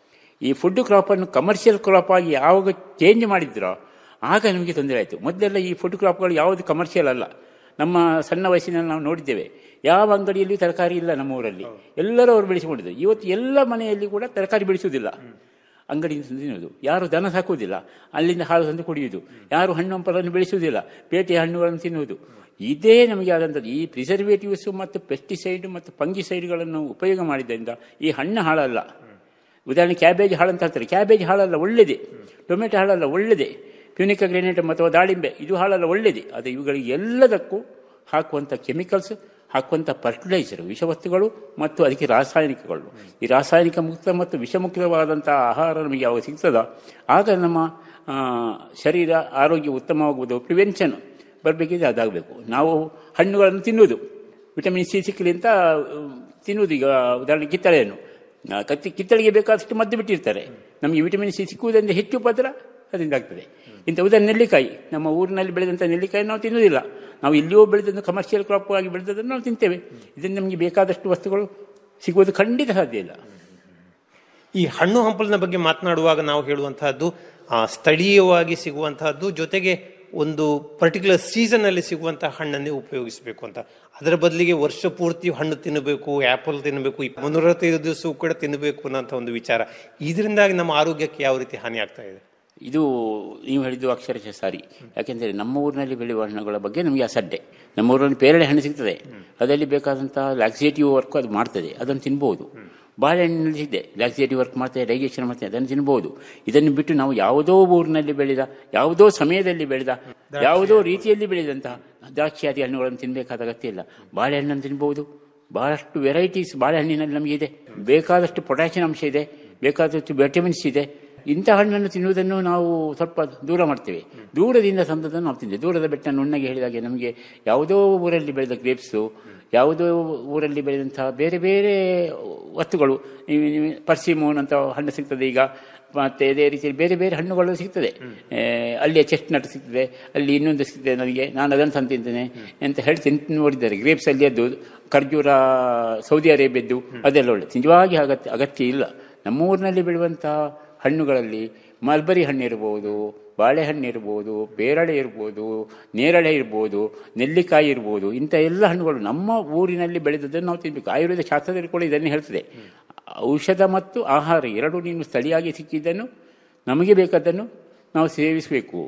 ಈ ಫುಡ್ ಕ್ರಾಪನ್ನು ಕಮರ್ಷಿಯಲ್ ಕ್ರಾಪ್ ಆಗಿ ಯಾವಾಗ ಚೇಂಜ್ ಮಾಡಿದ್ರೋ ಆಗ ನಮಗೆ ತೊಂದರೆ ಆಯಿತು ಮೊದಲೆಲ್ಲ ಈ ಫುಡ್ ಕ್ರಾಪ್ಗಳು ಯಾವುದು ಕಮರ್ಷಿಯಲ್ ಅಲ್ಲ ನಮ್ಮ ಸಣ್ಣ ವಯಸ್ಸಿನಲ್ಲಿ ನಾವು ನೋಡಿದ್ದೇವೆ ಯಾವ ಅಂಗಡಿಯಲ್ಲಿಯೂ ತರಕಾರಿ ಇಲ್ಲ ನಮ್ಮ ಊರಲ್ಲಿ ಎಲ್ಲರೂ ಅವರು ಬೆಳೆಸಿಕೊಂಡಿದ್ದು ಇವತ್ತು ಎಲ್ಲ ಮನೆಯಲ್ಲಿ ಕೂಡ ತರಕಾರಿ ಬೆಳೆಸುವುದಿಲ್ಲ ಅಂಗಡಿಯಿಂದ ತಂದು ತಿನ್ನುವುದು ಯಾರು ದನ ಸಾಕುವುದಿಲ್ಲ ಅಲ್ಲಿಂದ ಹಾಲು ತಂದು ಕುಡಿಯುವುದು ಯಾರು ಹಣ್ಣು ಹಂಪಲನ್ನು ಬೆಳೆಸುವುದಿಲ್ಲ ಪೇಟೆಯ ಹಣ್ಣುಗಳನ್ನು ತಿನ್ನುವುದು ಇದೇ ನಮಗೆ ಆದಂಥದ್ದು ಈ ಪ್ರಿಸರ್ವೇಟಿವ್ಸ್ ಮತ್ತು ಪೆಸ್ಟಿಸೈಡ್ ಮತ್ತು ಫಂಗಿಸೈಡ್ಗಳನ್ನು ಉಪಯೋಗ ಮಾಡಿದ್ದರಿಂದ ಈ ಹಣ್ಣು ಹಾಳಲ್ಲ ಉದಾಹರಣೆ ಕ್ಯಾಬೇಜ್ ಹಾಳು ಅಂತ ಹೇಳ್ತಾರೆ ಕ್ಯಾಬೇಜ್ ಹಾಳಲ್ಲ ಒಳ್ಳೆಯದೇ ಟೊಮೆಟೊ ಹಾಳಲ್ಲ ಒಳ್ಳೆಯದೇ ಪ್ಯೂನಿಕ ಗ್ರೆನೇಟಮ್ ಅಥವಾ ದಾಳಿಂಬೆ ಇದು ಹಾಳಲ್ಲ ಒಳ್ಳೆಯದೇ ಅದು ಇವುಗಳಿಗೆ ಎಲ್ಲದಕ್ಕೂ ಹಾಕುವಂಥ ಕೆಮಿಕಲ್ಸ್ ಹಾಕುವಂಥ ಫರ್ಟಿಲೈಸರ್ ವಿಷವಸ್ತುಗಳು ಮತ್ತು ಅದಕ್ಕೆ ರಾಸಾಯನಿಕಗಳು ಈ ರಾಸಾಯನಿಕ ಮುಕ್ತ ಮತ್ತು ವಿಷಮುಕ್ತವಾದಂಥ ಆಹಾರ ನಮಗೆ ಯಾವಾಗ ಸಿಗ್ತದೋ ಆಗ ನಮ್ಮ ಆ, ಶರೀರ ಆರೋಗ್ಯ ಉತ್ತಮವಾಗುವುದು ಪ್ರಿವೆನ್ಷನ್ ಬರಬೇಕಿದ್ರೆ ಅದಾಗಬೇಕು ನಾವು ಹಣ್ಣುಗಳನ್ನು ತಿನ್ನುವುದು ವಿಟಮಿನ್ ಸಿ ಸಿಕ್ಕಲಿ ಅಂತ ಉಮ್, ತಿನ್ನುವುದು ಈಗ ಉದಾಹರಣೆ ಕಿತ್ತಳೆಯನ್ನು ಆ, ಕತ್ತಿ ಕಿತ್ತಳೆಗೆ ಬೇಕಾದಷ್ಟು ಮದ್ದು ಬಿಟ್ಟಿರ್ತಾರೆ ನಮಗೆ ವಿಟಮಿನ್ ಸಿ ಸಿಕ್ಕುವುದರಿಂದ ಹೆಚ್ಚು ಪತ್ರ ಅದರಿಂದ ಆಗ್ತದೆ ಇಂಥ ಉದಾಹರಣೆ ನೆಲ್ಲಿಕಾಯಿ ನಮ್ಮ ಊರಿನಲ್ಲಿ ಬೆಳೆದಂಥ ನೆಲ್ಲಿಕಾಯಿ ನಾವು ತಿನ್ನುವುದಿಲ್ಲ ನಾವು ಎಲ್ಲಿಯೋ ಬೆಳೆದನ್ನು ಕಮರ್ಷಿಯಲ್ ಕ್ರಾಪ್ ಆಗಿ ಬೆಳೆದದನ್ನು ನಾವು ತಿಂತೇವೆ ಇದನ್ನು ನಮಗೆ ಬೇಕಾದಷ್ಟು ವಸ್ತುಗಳು ಸಿಗುವುದು ಖಂಡಿತ ಸಾಧ್ಯ ಇಲ್ಲ ಈ ಹಣ್ಣು ಹಂಪಲಿನ ಬಗ್ಗೆ ಮಾತನಾಡುವಾಗ ನಾವು ಹೇಳುವಂತಹದ್ದು ಆ, ಸ್ಥಳೀಯವಾಗಿ ಸಿಗುವಂತಹದ್ದು ಜೊತೆಗೆ ಒಂದು ಪರ್ಟಿಕ್ಯುಲರ್ ಸೀಸನ್ ಅಲ್ಲಿ ಸಿಗುವಂತಹ ಹಣ್ಣನ್ನೇ ಉಪಯೋಗಿಸಬೇಕು ಅಂತ ಅದರ ಬದಲಿಗೆ ವರ್ಷ ಪೂರ್ತಿ ಹಣ್ಣು ತಿನ್ನಬೇಕು ಆಪಲ್ ತಿನ್ನಬೇಕು ಈ ಮುನ್ನೂರತ್ತೈದು ದಿವಸ ಕೂಡ ತಿನ್ನಬೇಕು ಅನ್ನೋಂಥ ಒಂದು ವಿಚಾರ ಇದರಿಂದಾಗಿ ನಮ್ಮ ಆರೋಗ್ಯಕ್ಕೆ ಯಾವ ರೀತಿ ಹಾನಿ ಆಗ್ತಾ ಇದೆ ಇದು ನೀವು ಹೇಳಿದ್ದು ಅಕ್ಷರಶಃ ಸಾರಿ ಯಾಕೆಂದರೆ ನಮ್ಮ ಊರಿನಲ್ಲಿ ಬೆಳೆಯುವ ಹಣ್ಣುಗಳ ಬಗ್ಗೆ ನಮಗೆ ಅಸಡ್ಡೆ ನಮ್ಮ ಊರಲ್ಲಿ ಪೇರಳೆ ಹಣ್ಣು ಸಿಗ್ತದೆ ಅದರಲ್ಲಿ ಬೇಕಾದಂಥ ಲ್ಯಾಕ್ಸಿಯೇಟಿವ್ ವರ್ಕ್ ಅದು ಮಾಡ್ತದೆ ಅದನ್ನು ತಿನ್ಬೋದು ಬಾಳೆಹಣ್ಣಿನಲ್ಲಿ ಇದೆ ಲ್ಯಾಕ್ಸಿಯೇಟಿವ್ ವರ್ಕ್ ಮಾಡ್ತದೆ ಡೈಜೆಷನ್ ಮಾಡ್ತದೆ ಅದನ್ನು ತಿನ್ಬೋದು ಇದನ್ನು ಬಿಟ್ಟು ನಾವು ಯಾವುದೋ ಊರಿನಲ್ಲಿ ಬೆಳೆದ ಯಾವುದೋ ಸಮಯದಲ್ಲಿ ಬೆಳೆದ ಯಾವುದೋ ರೀತಿಯಲ್ಲಿ ಬೆಳೆದಂತಹ ದ್ರಾಕ್ಷಿಯಾದಿ ಹಣ್ಣುಗಳನ್ನು ತಿನ್ನಬೇಕಾದ ಅಗತ್ಯ ಇಲ್ಲ ಬಾಳೆಹಣ್ಣನ್ನು ತಿನ್ಬೋದು ಬಹಳಷ್ಟು ವೆರೈಟೀಸ್ ಬಾಳೆಹಣ್ಣಿನಲ್ಲಿ ನಮಗೆ ಇದೆ ಬೇಕಾದಷ್ಟು ಪೊಟ್ಯಾಷಿಯಂ ಅಂಶ ಇದೆ ಬೇಕಾದಷ್ಟು ವಿಟಮಿನ್ಸ್ ಇದೆ ಇಂಥ ಹಣ್ಣನ್ನು ತಿನ್ನುವುದನ್ನು ನಾವು ಸ್ವಲ್ಪ ದೂರ ಮಾಡ್ತೇವೆ ದೂರದಿಂದ ತಂದದನ್ನು ನಾವು ತಿಂತೇವೆ ದೂರದ ಬೆಟ್ಟ ನುಣ್ಣಗೆ ಹೇಳಿದಾಗೆ ನಮಗೆ ಯಾವುದೋ ಊರಲ್ಲಿ ಬೆಳೆದ ಗ್ರೇಪ್ಸು ಯಾವುದೋ ಊರಲ್ಲಿ ಬೆಳೆದಂತಹ ಬೇರೆ ಬೇರೆ ವಸ್ತುಗಳು ಪರ್ಸಿಮೋನ್ ಅಂತ ಹಣ್ಣು ಸಿಗ್ತದೆ ಈಗ ಮತ್ತೆ ಇದೇ ರೀತಿಯಲ್ಲಿ ಬೇರೆ ಬೇರೆ ಹಣ್ಣುಗಳು ಸಿಗ್ತದೆ ಆ, ಅಲ್ಲಿಯ ಚೆಸ್ಟ್ನಟ್ ಸಿಗ್ತದೆ ಅಲ್ಲಿ ಇನ್ನೊಂದು ಸಿಗ್ತದೆ ನನಗೆ ನಾನು ಅದನ್ನು ತಂದು ತಿಂತೇನೆ ಅಂತ ಹೇಳಿ ತಿಂದು ನೋಡಿದ್ದಾರೆ ಗ್ರೇಪ್ಸ್ ಅಲ್ಲಿ ಅದು ಖರ್ಜೂರ ಸೌದಿ ಅರೇಬಿಯದ್ದು ಅದೆಲ್ಲ ಒಳ್ಳೆ ನಿಜವಾಗಿ ಅಗತ್ಯ ಅಗತ್ಯ ಇಲ್ಲ ನಮ್ಮ ಊರಿನಲ್ಲಿ ಬೆಳೆಯುವಂತಹ ಹಣ್ಣುಗಳಲ್ಲಿ ಮಲ್ಬರಿ ಹಣ್ಣು ಇರ್ಬೋದು ಬಾಳೆಹಣ್ಣು ಇರ್ಬೋದು ಪೇರಳೆ ಇರ್ಬೋದು ನೇರಳೆ ಇರ್ಬೋದು ನೆಲ್ಲಿಕಾಯಿ ಇರ್ಬೋದು ಇಂಥ ಎಲ್ಲ ಹಣ್ಣುಗಳು ನಮ್ಮ ಊರಿನಲ್ಲಿ ಬೆಳೆದದ್ದನ್ನು ನಾವು ತಿನ್ನಬೇಕು ಆಯುರ್ವೇದ ಶಾಸ್ತ್ರದಲ್ಲಿ ಕೂಡ ಇದನ್ನು ಹೇಳ್ತದೆ ಔಷಧ ಮತ್ತು ಆಹಾರ ಎರಡೂ ನೀನು ಸ್ಥಳೀಯಾಗಿ ಸಿಕ್ಕಿದ್ದನ್ನು ನಮಗೆ ಬೇಕಾದ್ದನ್ನು ನಾವು ಸೇವಿಸಬೇಕು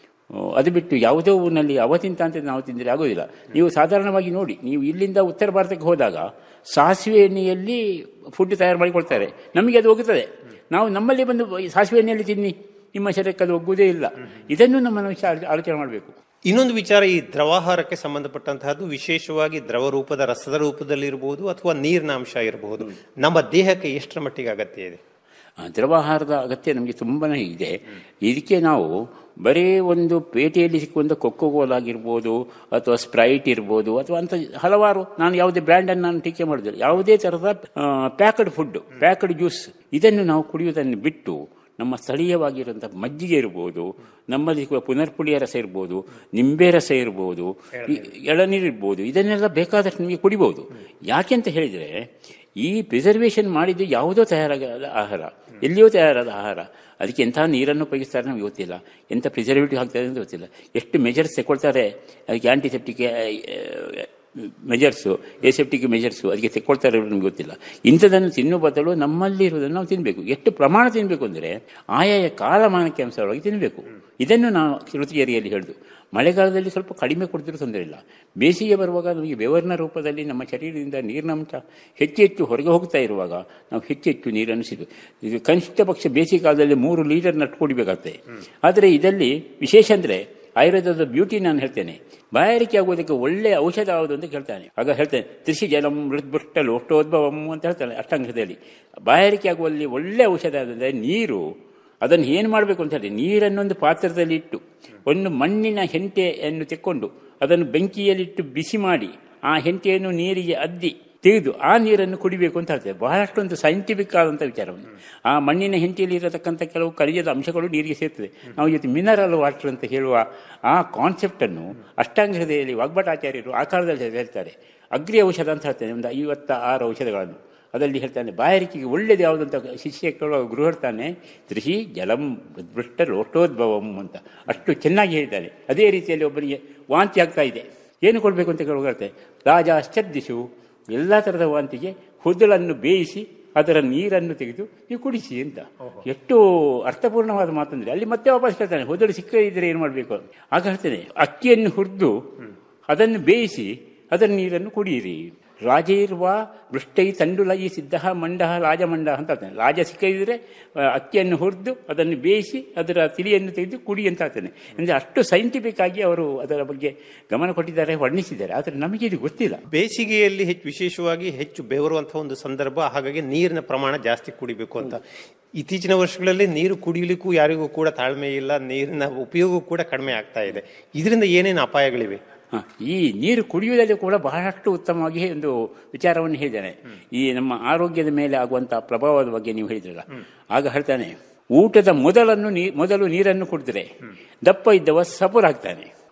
ಅದು ಬಿಟ್ಟು ಯಾವುದೋ ಊರಿನಲ್ಲಿ ಅವತ್ತಿಂತ ಅಂತ ನಾವು ತಿಂದರೆ ಆಗೋದಿಲ್ಲ ನೀವು ಸಾಧಾರಣವಾಗಿ ನೋಡಿ ನೀವು ಇಲ್ಲಿಂದ ಉತ್ತರ ಭಾರತಕ್ಕೆ ಹೋದಾಗ ಸಾಸಿವೆ ಎಣ್ಣೆಯಲ್ಲಿ ಫುಡ್ ತಯಾರು ಮಾಡಿಕೊಳ್ತಾರೆ ನಮಗೆ ಅದು ಹೋಗುತ್ತದೆ ನಾವು ನಮ್ಮಲ್ಲಿ ಬಂದು ಈ ಸಾಸಿವೆ ಎಣ್ಣೆಯಲ್ಲಿ ತಿನ್ನಿ ನಿಮ್ಮ ಶರೀರಕ್ಕೆ ಅದು ಒಗ್ಗುವುದೇ ಇಲ್ಲ ಇದನ್ನು ನಮ್ಮ ಮನುಷ್ಯ ಆಲೋ- ಆಲೋಚನೆ ಮಾಡಬೇಕು ಇನ್ನೊಂದು ವಿಚಾರ ಈ ದ್ರವಾಹಾರಕ್ಕೆ ಸಂಬಂಧಪಟ್ಟಂತಹದ್ದು ವಿಶೇಷವಾಗಿ ದ್ರವ ರೂಪದ ರಸದ ರೂಪದಲ್ಲಿ ಇರಬಹುದು ಅಥವಾ ನೀರಿನ ಅಂಶ ಇರಬಹುದು ನಮ್ಮ ದೇಹಕ್ಕೆ ಎಷ್ಟರ ಮಟ್ಟಿಗೆ ಅಗತ್ಯ ಇದೆ ಆ, ದ್ರವಾಹಾರದ ಅಗತ್ಯ ನಮಗೆ ತುಂಬನೇ ಇದೆ ಇದಕ್ಕೆ ನಾವು ಬರೀ ಒಂದು ಪೇಟೆಯಲ್ಲಿ ಸಿಕ್ಕುವಂಥ ಕೊಕ್ಕೋ ಕೋಲ್ ಆಗಿರ್ಬೋದು ಅಥವಾ ಸ್ಪ್ರೈಟ್ ಇರ್ಬೋದು ಅಥವಾ ಅಂತ ಹಲವಾರು ನಾನು ಯಾವುದೇ ಬ್ರ್ಯಾಂಡನ್ನು ನಾನು ಟೀಕೆ ಮಾಡೋದಿಲ್ಲ ಯಾವುದೇ ಥರದ ಪ್ಯಾಕಡ್ ಫುಡ್ ಪ್ಯಾಕಡ್ ಜ್ಯೂಸ್ ಇದನ್ನು ನಾವು ಕುಡಿಯುವುದನ್ನು ಬಿಟ್ಟು ನಮ್ಮ ಸ್ಥಳೀಯವಾಗಿರುವಂಥ ಮಜ್ಜಿಗೆ ಇರ್ಬೋದು ನಮ್ಮಲ್ಲಿ ಸಿಗುವ ಪುನರ್ಪುಳಿಯ ರಸ ಇರ್ಬೋದು ನಿಂಬೆ ರಸ ಇರ್ಬೋದು ಈ ಎಳನೀರು ಇರ್ಬೋದು ಇದನ್ನೆಲ್ಲ ಬೇಕಾದಷ್ಟು ನಿಮಗೆ ಕುಡಿಬೋದು ಯಾಕೆಂತ ಹೇಳಿದರೆ ಈ ಪ್ರಿಸರ್ವೇಷನ್ ಮಾಡಿದ್ದು ಯಾವುದೋ ತಯಾರಾದ ಆಹಾರ ಎಲ್ಲಿಯೋ ತಯಾರಾದ ಆಹಾರ ಅದಕ್ಕೆ ಎಂಥ ನೀರನ್ನು ಉಪಯೋಗಿಸ್ತಾರೆ ನಮಗೆ ಗೊತ್ತಿಲ್ಲ ಎಂಥ ಪ್ರಿಸರ್ವೇಟಿವ್ ಹಾಕ್ತಾರೆ ಅಂತ ಗೊತ್ತಿಲ್ಲ ಎಷ್ಟು ಮೆಜರ್ಸ್ ತಗೊಳ್ತಾರೆ ಅದಕ್ಕೆ ಆಂಟಿಸೆಪ್ಟಿಕ್ ಮೆಜರ್ಸು ಎಸೆಪ್ಟಿಕ್ ಮೆಜರ್ಸು ಅದಕ್ಕೆ ತೆಕ್ಕೊಳ್ತಾರೆ ನಮ್ಗೆ ಗೊತ್ತಿಲ್ಲ ಇಂಥದನ್ನು ತಿನ್ನುವ ಬದಲು ನಮ್ಮಲ್ಲಿ ಇರುವುದನ್ನು ನಾವು ತಿನ್ನಬೇಕು ಎಷ್ಟು ಪ್ರಮಾಣ ತಿನ್ನಬೇಕು ಅಂದರೆ ಆಯಾಯ ಕಾಲಮಾನಕ್ಕೆ ಅನುಸಾರವಾಗಿ ತಿನ್ನಬೇಕು ಇದನ್ನು ನಾವು ಋತುಚರಿಯಲ್ಲಿ ಹೇಳುದು ಮಳೆಗಾಲದಲ್ಲಿ ಸ್ವಲ್ಪ ಕಡಿಮೆ ಕುಡಿದ್ರೂ ತೊಂದರೆ ಇಲ್ಲ ಬೇಸಿಗೆ ಬರುವಾಗ ನಮಗೆ ಬೆವರಿನ ರೂಪದಲ್ಲಿ ನಮ್ಮ ಶರೀರದಿಂದ ನೀರಿನ ಅಂಶ ಹೆಚ್ಚು ಹೆಚ್ಚು ಹೊರಗೆ ಹೋಗ್ತಾ ಇರುವಾಗ ನಾವು ಹೆಚ್ಚು ಹೆಚ್ಚು ನೀರನ್ನು ಸಿಗು ಇದು ಕನಿಷ್ಠ ಪಕ್ಷ ಬೇಸಿಗೆ ಕಾಲದಲ್ಲಿ ಮೂರು ಲೀಟರ್ ನಟ್ಟು ಕುಡಿಬೇಕಾಗ್ತದೆ ಆದರೆ ಇದರಲ್ಲಿ ವಿಶೇಷ ಅಂದರೆ ಆಯುರ್ವೇದದ ಬ್ಯೂಟಿ ನಾನು ಹೇಳ್ತೇನೆ ಬಾಯಾರಿಕೆ ಆಗುವುದಕ್ಕೆ ಒಳ್ಳೆ ಔಷಧ ಯಾವುದು ಅಂತ ಕೇಳ್ತಾನೆ ಆಗ ಹೇಳ್ತೇನೆ ತ್ರಿಷಿ ಜಲಂ ಮೃದ್ಬುಷ್ಟಲು ಅಷ್ಟೋದ್ಭವಂ ಅಂತ ಹೇಳ್ತಾನೆ ಅಷ್ಟಾಂಗದಲ್ಲಿ ಬಾಯಾರಿಕೆ ಆಗುವಲ್ಲಿ ಒಳ್ಳೆ ಔಷಧ ಅಂದರೆ ನೀರು ಅದನ್ನು ಏನು ಮಾಡಬೇಕು ಅಂತ ಹೇಳಿ ನೀರನ್ನೊಂದು ಪಾತ್ರದಲ್ಲಿ ಇಟ್ಟು ಒಂದು ಮಣ್ಣಿನ ಹೆಂಟೆಯನ್ನು ತೆಕ್ಕೊಂಡು ಅದನ್ನು ಬೆಂಕಿಯಲ್ಲಿಟ್ಟು ಬಿಸಿ ಮಾಡಿ ಆ ಹೆಂಟೆಯನ್ನು ನೀರಿಗೆ ಅದ್ದಿ ತೆಗೆದು ಆ ನೀರನ್ನು ಕುಡಿಬೇಕು ಅಂತ ಹೇಳ್ತೇವೆ ಬಹಳಷ್ಟೊಂದು ಸೈಂಟಿಫಿಕ್ ಆದಂಥ ವಿಚಾರವನ್ನು ಆ ಮಣ್ಣಿನ ಹೆಂಟಿಯಲ್ಲಿ ಇರತಕ್ಕಂಥ ಕೆಲವು ಖನಿಜದ ಅಂಶಗಳು ನೀರಿಗೆ ಸೇರ್ತದೆ ನಾವು ಇವತ್ತು ಮಿನರಲ್ ವಾಟರ್ ಅಂತ ಹೇಳುವ ಆ ಕಾನ್ಸೆಪ್ಟನ್ನು ಅಷ್ಟಾಂಗ ಹೃದಯದಲ್ಲಿ ವಾಗ್ಭಟಾಚಾರ್ಯರು ಆ ಕಾಲದಲ್ಲಿ ಹೇಳ್ತಾರೆ ಅಗ್ರಿ ಔಷಧ ಅಂತ ಹೇಳ್ತೇನೆ ಒಂದು ಐವತ್ತ ಆರು ಔಷಧಗಳನ್ನು ಅದರಲ್ಲಿ ಹೇಳ್ತಾನೆ ಬಾಯಾರಿಕೆಗೆ ಒಳ್ಳೇದು ಯಾವುದಂತ ಶಿಷ್ಯ ಕೇಳುವಾಗ ಗುರು ಹೇಳ್ತಾನೆ ತ್ರಿಷಿ ಜಲಂ ಬೃಷ್ಟ ಲೋಟೋದ್ಭವಂ ಅಂತ ಅಷ್ಟು ಚೆನ್ನಾಗಿ ಹೇಳ್ತಾನೆ ಅದೇ ರೀತಿಯಲ್ಲಿ ಒಬ್ಬನಿಗೆ ವಾಂತಿ ಆಗ್ತಾ ಇದೆ ಏನು ಕೊಡಬೇಕು ಅಂತ ಕೇಳುವಾಗ ಹೇಳ್ತಾರೆ ರಾಜ ಶ್ರದ್ಧಿಸು ಎಲ್ಲ ಥರದ ವಾಂತಿಗೆ ಹುದಲನ್ನು ಬೇಯಿಸಿ ಅದರ ನೀರನ್ನು ತೆಗೆದು ನೀವು ಕುಡಿಸಿ ಅಂತ ಎಷ್ಟು ಅರ್ಥಪೂರ್ಣವಾದ ಮಾತಂದ್ರೆ ಅಲ್ಲಿ ಮತ್ತೆ ವಾಪಸ್ ಕೇಳ್ತಾನೆ ಹುದಲು ಸಿಕ್ಕ ಇದ್ರೆ ಏನು ಮಾಡಬೇಕು ಆಗ ಹೇಳ್ತೇನೆ ಅಕ್ಕಿಯನ್ನು ಹುರಿದು ಅದನ್ನು ಬೇಯಿಸಿ ಅದರ ನೀರನ್ನು ಕುಡಿಯಿರಿ ರಾಜೇರ್ವ ವೃಷ್ಟೈ ತಂಡುಲ ಈ ಸಿದ್ಧ ಮಂಡ ರಾಜಮಂಡ ಅಂತ ಹೇಳ್ತಾನೆ ರಾಜ ಸಿಕ್ಕದಿದ್ರೆ ಆ, ಅಕ್ಕಿಯನ್ನು ಹುರಿದು ಅದನ್ನು ಬೇಯಿಸಿ ಅದರ ತಿಳಿಯನ್ನು ತೆಗೆದು ಕುಡಿ ಅಂತ ಹೇಳ್ತಾನೆ ಅಂದರೆ ಅಷ್ಟು ಸೈಂಟಿಫಿಕ್ ಆಗಿ ಅವರು ಅದರ ಬಗ್ಗೆ ಗಮನ ಕೊಟ್ಟಿದ್ದಾರೆ ವರ್ಣಿಸಿದ್ದಾರೆ ಆದರೆ ನಮಗೆ ಇದು ಗೊತ್ತಿಲ್ಲ ಬೇಸಿಗೆಯಲ್ಲಿ ಹೆಚ್ಚು ವಿಶೇಷವಾಗಿ ಹೆಚ್ಚು ಬೆವರುವಂತಹ ಒಂದು ಸಂದರ್ಭ ಹಾಗಾಗಿ ನೀರಿನ ಪ್ರಮಾಣ ಜಾಸ್ತಿ ಕುಡಿಬೇಕು ಅಂತ ಇತ್ತೀಚಿನ ವರ್ಷಗಳಲ್ಲಿ ನೀರು ಕುಡಿಯಲಿಕ್ಕೂ ಯಾರಿಗೂ ಕೂಡ ತಾಳ್ಮೆ ಇಲ್ಲ ನೀರಿನ ಉಪಯೋಗ ಕೂಡ ಕಡಿಮೆ ಆಗ್ತಾ ಇದೆ ಇದರಿಂದ ಏನೇನು ಅಪಾಯಗಳಿವೆ ಹ, ಈ ನೀರು ಕುಡಿಯುವುದರಲ್ಲಿ ಕೂಡ ಬಹಳಷ್ಟು ಉತ್ತಮವಾಗಿ ಒಂದು ವಿಚಾರವನ್ನು ಹೇಳಿದ್ದಾನೆ ಈ ನಮ್ಮ ಆರೋಗ್ಯದ ಮೇಲೆ ಆಗುವಂತಹ ಪ್ರಭಾವದ ಬಗ್ಗೆ ನೀವು ಹೇಳಿದ್ರಲ್ಲ ಆಗ ಹೇಳ್ತಾನೆ ಊಟದ ಮೊದಲನ್ನು ನೀ ಮೊದಲು ನೀರನ್ನು ಕುಡಿದ್ರೆ ದಪ್ಪ ಇದ್ದವ ಸಪುರಾಗ್ತಾನೆ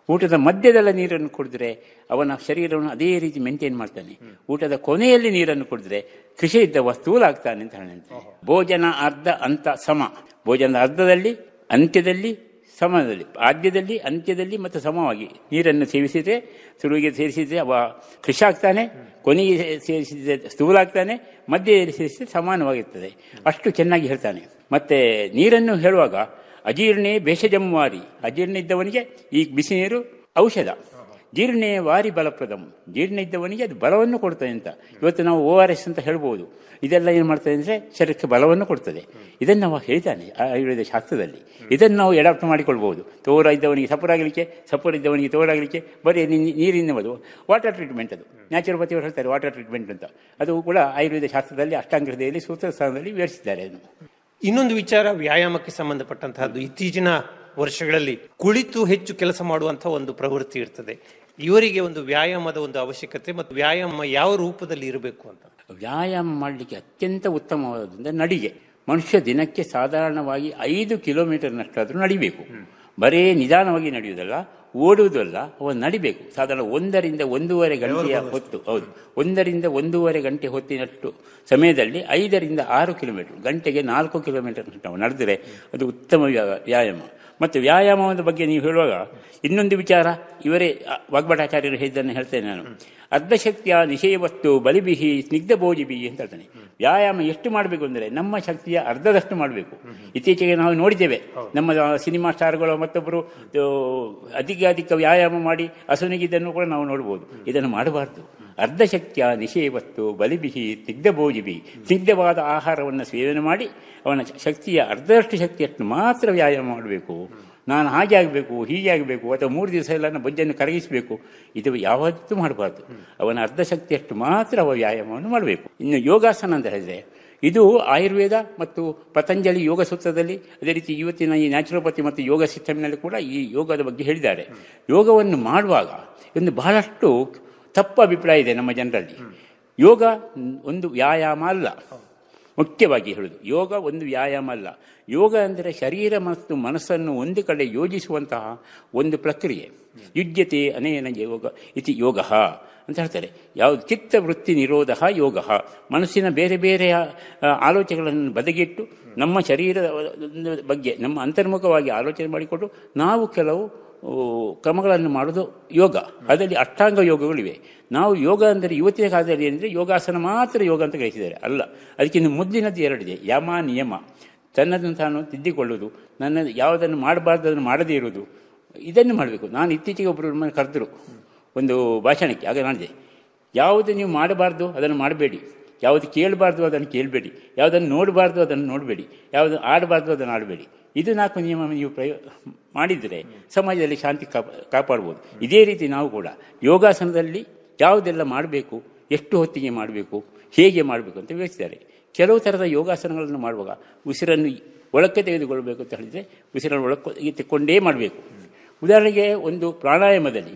ಊಟದ ಮಧ್ಯದಲ್ಲ ನೀರನ್ನು ಕುಡಿದ್ರೆ ಅವನ ಶರೀರವನ್ನು ಅದೇ ರೀತಿ ಮೇಂಟೈನ್ ಮಾಡ್ತಾನೆ ಊಟದ ಕೊನೆಯಲ್ಲಿ ನೀರನ್ನು ಕುಡಿದ್ರೆ ಕೃಷಿ ಇದ್ದವ ಸ್ಥೂಲ ಆಗ್ತಾನೆ ಅಂತ ಹೇಳುತ್ತೆ ಭೋಜನ ಅರ್ಧ ಅಂತ ಸಮ ಭೋಜನದ ಅರ್ಧದಲ್ಲಿ ಅಂತ್ಯದಲ್ಲಿ ಸಮದಲ್ಲಿ ಆದ್ಯದಲ್ಲಿ ಅಂತ್ಯದಲ್ಲಿ ಮತ್ತು ಸಮವಾಗಿ ನೀರನ್ನು ಸೇವಿಸಿದರೆ ಸುರುವಿಗೆ ಸೇರಿಸಿದರೆ ಅವ ಕೃಷಿ ಆಗ್ತಾನೆ ಕೊನೆಗೆ ಸೇರಿಸಿದರೆ ಸ್ಥೂಲ ಆಗ್ತಾನೆ ಮಧ್ಯದಲ್ಲಿ ಸೇರಿಸಿದರೆ ಸಮಾನವಾಗಿರ್ತದೆ ಅಷ್ಟು ಚೆನ್ನಾಗಿ ಹೇಳ್ತಾನೆ ಮತ್ತೆ ನೀರನ್ನು ಹೇಳುವಾಗ ಅಜೀರ್ಣೆ ಭೇಷಜಂವಾರಿ ಅಜೀರ್ಣ ಇದ್ದವನಿಗೆ ಈ ಬಿಸಿ ನೀರು ಔಷಧ ಜೀರ್ಣೆ ವಾರಿ ಬಲಪ್ರದಂ ಜೀರ್ಣ ಇದ್ದವನಿಗೆ ಅದು ಬಲವನ್ನು ಕೊಡ್ತದೆ ಅಂತ ಇವತ್ತು ನಾವು ಓ ಆರ್ ಎಸ್ ಅಂತ ಹೇಳ್ಬೋದು ಇದೆಲ್ಲ ಏನು ಮಾಡ್ತದೆ ಅಂದರೆ ಶರೀರಕ್ಕೆ ಬಲವನ್ನು ಕೊಡ್ತದೆ ಇದನ್ನು ನಾವು ಹೇಳ್ತಾನೆ ಆಯುರ್ವೇದ ಶಾಸ್ತ್ರದಲ್ಲಿ ಇದನ್ನು ನಾವು ಎಡಾಪ್ಟ್ ಮಾಡಿಕೊಳ್ಬೋದು ತೋರ ಇದ್ದವನಿಗೆ ಸಪುರಾಗಲಿಕ್ಕೆ ಸಪುರ ಇದ್ದವನಿಗೆ ತೋರಾಗಲಿಕ್ಕೆ ಬರೀ ನೀರಿನ ಅದು ವಾಟರ್ ಟ್ರೀಟ್ಮೆಂಟ್ ಅದು ನ್ಯಾಚುರೋಪತಿಯವರು ಹೇಳ್ತಾರೆ ವಾಟರ್ ಟ್ರೀಟ್ಮೆಂಟ್ ಅಂತ ಅದು ಕೂಡ ಆಯುರ್ವೇದ ಶಾಸ್ತ್ರದಲ್ಲಿ ಅಷ್ಟಾಂಗ ಹೃದಯದಲ್ಲಿ ಸೂತ್ರ ಸ್ಥಾನದಲ್ಲಿ ವಿವರಿಸಿದ್ದಾರೆ ಅದನ್ನು ಇನ್ನೊಂದು ವಿಚಾರ ವ್ಯಾಯಾಮಕ್ಕೆ ಸಂಬಂಧಪಟ್ಟಂತಹದ್ದು ಇತ್ತೀಚಿನ ವರ್ಷಗಳಲ್ಲಿ ಕುಳಿತು ಹೆಚ್ಚು ಕೆಲಸ ಮಾಡುವಂತಹ ಒಂದು ಪ್ರವೃತ್ತಿ ಇರ್ತದೆ ಇವರಿಗೆ ಒಂದು ವ್ಯಾಯಾಮದ ಒಂದು ಅವಶ್ಯಕತೆ ಮತ್ತು ವ್ಯಾಯಾಮ ಯಾವ ರೂಪದಲ್ಲಿ ಇರಬೇಕು ಅಂತ ವ್ಯಾಯಾಮ ಮಾಡಲಿಕ್ಕೆ ಅತ್ಯಂತ ಉತ್ತಮವಾದಂದ್ರೆ ನಡಿಗೆ ಮನುಷ್ಯ ದಿನಕ್ಕೆ ಸಾಧಾರಣವಾಗಿ ಐದು ಕಿಲೋಮೀಟರ್ನಷ್ಟಾದರೂ ನಡಿಬೇಕು ಬರೇ ನಿಧಾನವಾಗಿ ನಡೆಯುವುದಲ್ಲ ಓಡುವುದಲ್ಲ ಅವನು ನಡಿಬೇಕು ಸಾಧಾರಣ ಒಂದರಿಂದ ಒಂದೂವರೆ ಗಂಟೆಯ ಹೊತ್ತು ಹೌದು ಒಂದರಿಂದ ಒಂದೂವರೆ ಗಂಟೆ ಹೊತ್ತಿನಷ್ಟು ಸಮಯದಲ್ಲಿ ಐದರಿಂದ ಆರು ಕಿಲೋಮೀಟರ್ ಗಂಟೆಗೆ ನಾಲ್ಕು ಕಿಲೋಮೀಟರ್ ನಾವು ನಡೆದರೆ ಅದು ಉತ್ತಮ ವ್ಯಾ- ವ್ಯಾಯಾಮ ಮತ್ತು ವ್ಯಾಯಾಮದ ಬಗ್ಗೆ ನೀವು ಹೇಳುವಾಗ ಇನ್ನೊಂದು ವಿಚಾರ ಇವರೇ ಅ, ವಾಗ್ಭಟಾಚಾರ್ಯರು ಹೇಳಿದ್ದನ್ನು ಹೇಳ್ತೇನೆ ನಾನು ಅರ್ಧಶಕ್ತಿಯ ನಿಷೇಯ ವಸ್ತು ಬಲಿಬಿಹಿ ಸ್ನಿಗ್ಧ ಭೋಜಿಬಿಹಿ ಅಂತ ಹೇಳ್ತಾನೆ ವ್ಯಾಯಾಮ ಎಷ್ಟು ಮಾಡಬೇಕು ಅಂದರೆ ನಮ್ಮ ಶಕ್ತಿಯ ಅರ್ಧದಷ್ಟು ಮಾಡಬೇಕು ಇತ್ತೀಚೆಗೆ ನಾವು ನೋಡಿದ್ದೇವೆ ನಮ್ಮ ಸಿನಿಮಾ ಸ್ಟಾರ್ಗಳು ಮತ್ತೊಬ್ಬರು ಆ, ಅಧಿಕ ಅಧಿಕ ವ್ಯಾಯಾಮ ಮಾಡಿ ಅಸುನಿಗಿದ್ದನ್ನು ಕೂಡ ನಾವು ನೋಡ್ಬೋದು ಇದನ್ನು ಮಾಡಬಾರ್ದು ಅರ್ಧಶಕ್ತಿಯ ನಿಷೇವತ್ತು ಬಲಿಬಿಹಿ ಸ್ನಿಗ್ಧ ಭೋಜಿಬಿ ಸ್ನಿಗ್ಧವಾದ ಆಹಾರವನ್ನು ಸೇವನೆ ಮಾಡಿ ಅವನ ಶಕ್ತಿಯ ಅರ್ಧದಷ್ಟು ಶಕ್ತಿಯಷ್ಟು ಮಾತ್ರ ವ್ಯಾಯಾಮ ಮಾಡಬೇಕು ನಾನು ಹಾಗೆ ಆಗಬೇಕು ಹೀಗೆ ಆಗಬೇಕು ಅಥವಾ ಮೂರು ದಿವಸ ಎಲ್ಲ ನನ್ನ ಬೊಜ್ಜನ್ನು ಕರಗಿಸಬೇಕು ಇದು ಯಾವತ್ತೂ ಮಾಡಬಾರ್ದು ಅವನ ಅರ್ಧ ಶಕ್ತಿಯಷ್ಟು ಮಾತ್ರ ಅವ ವ್ಯಾಯಾಮವನ್ನು ಮಾಡಬೇಕು ಇನ್ನು ಯೋಗಾಸನ ಅಂತ ಹೇಳಿದ್ರೆ ಇದು ಆಯುರ್ವೇದ ಮತ್ತು ಪತಂಜಲಿ ಯೋಗ ಸೂತ್ರದಲ್ಲಿ ಅದೇ ರೀತಿ ಇವತ್ತಿನ ಈ ನ್ಯಾಚುರೋಪತಿ ಮತ್ತು ಯೋಗ ಸಿಸ್ಟಮ್ನಲ್ಲಿ ಕೂಡ ಈ ಯೋಗದ ಬಗ್ಗೆ ಹೇಳಿದ್ದಾರೆ ಯೋಗವನ್ನು ಮಾಡುವಾಗ ಒಂದು ಬಹಳಷ್ಟು ತಪ್ಪು ಅಭಿಪ್ರಾಯ ಇದೆ ನಮ್ಮ ಜನರಲ್ಲಿ ಯೋಗ ಒಂದು ವ್ಯಾಯಾಮ ಅಲ್ಲ ಮುಖ್ಯವಾಗಿ ಹೇಳುದು ಯೋಗ ಒಂದು ವ್ಯಾಯಾಮ ಅಲ್ಲ ಯೋಗ ಅಂದರೆ ಶರೀರ ಮತ್ತು ಮನಸ್ಸನ್ನು ಒಂದು ಕಡೆ ಯೋಜಿಸುವಂತಹ ಒಂದು ಪ್ರಕ್ರಿಯೆ ಯುಜ್ಯತೆ ಅನೇನ ಯೋಗ ಇತಿ ಯೋಗ ಅಂತ ಹೇಳ್ತಾರೆ ಯಾವುದು ಚಿತ್ತ ವೃತ್ತಿ ನಿರೋಧ ಯೋಗ ಮನಸ್ಸಿನ ಬೇರೆ ಬೇರೆ ಆಲೋಚನೆಗಳನ್ನು ಬದಿಗಿಟ್ಟು ನಮ್ಮ ಶರೀರದ ಬಗ್ಗೆ ನಮ್ಮ ಅಂತರ್ಮುಖವಾಗಿ ಆಲೋಚನೆ ಮಾಡಿಕೊಂಡು ನಾವು ಕೆಲವು ಓ, ಕ್ರಮಗಳನ್ನು ಮಾಡೋದು ಯೋಗ ಅದರಲ್ಲಿ ಅಷ್ಟಾಂಗ ಯೋಗಗಳಿವೆ ನಾವು ಯೋಗ ಅಂದರೆ ಇವತ್ತಿನ ಕಾಲದಲ್ಲಿ ಅಂದರೆ ಯೋಗಾಸನ ಮಾತ್ರ ಯೋಗ ಅಂತ ಗ್ರಹಿಸಿದ್ದಾರೆ ಅಲ್ಲ ಅದಕ್ಕಿಂತ ಮೊದಲಿನದ್ದು ಎರಡಿದೆ ಯಮ ನಿಯಮ ತನ್ನದನ್ನು ತಾನು ತಿದ್ದಿಕೊಳ್ಳುವುದು ನನ್ನ ಯಾವುದನ್ನು ಮಾಡಬಾರ್ದು ಅದನ್ನು ಮಾಡದೇ ಇರುವುದು ಇದನ್ನು ಮಾಡಬೇಕು ನಾನು ಇತ್ತೀಚೆಗೆ ಒಬ್ಬರು ನಮ್ಮನ್ನು ಕರೆದರು ಒಂದು ಭಾಷಣಕ್ಕೆ ಆಗ ನಾನಿದೆ ಯಾವುದು ನೀವು ಮಾಡಬಾರ್ದು ಅದನ್ನು ಮಾಡಬೇಡಿ ಯಾವುದು ಕೇಳಬಾರ್ದು ಅದನ್ನು ಕೇಳಬೇಡಿ ಯಾವುದನ್ನು ನೋಡಬಾರ್ದು ಅದನ್ನು ನೋಡಬೇಡಿ ಯಾವುದು ಆಡಬಾರ್ದು ಅದನ್ನು ಆಡಬೇಡಿ ಇದು ನಾಲ್ಕು ನಿಯಮ ನೀವು ಪ್ರಯೋ ಮಾಡಿದರೆ ಸಮಾಜದಲ್ಲಿ ಶಾಂತಿ ಕಾಪ ಕಾಪಾಡ್ಬೋದು ಇದೇ ರೀತಿ ನಾವು ಕೂಡ ಯೋಗಾಸನದಲ್ಲಿ ಯಾವುದೆಲ್ಲ ಮಾಡಬೇಕು ಎಷ್ಟು ಹೊತ್ತಿಗೆ ಮಾಡಬೇಕು ಹೇಗೆ ಮಾಡಬೇಕು ಅಂತ ವಿವರಿಸಿದ್ದಾರೆ ಕೆಲವು ಥರದ ಯೋಗಾಸನಗಳನ್ನು ಮಾಡುವಾಗ ಉಸಿರನ್ನು ಒಳಕ್ಕೆ ತೆಗೆದುಕೊಳ್ಬೇಕು ಅಂತ ಹೇಳಿದರೆ ಉಸಿರನ್ನು ಒಳಕ್ಕೆ ತೆಕ್ಕೊಂಡೇ ಮಾಡಬೇಕು ಉದಾಹರಣೆಗೆ ಒಂದು ಪ್ರಾಣಾಯಾಮದಲ್ಲಿ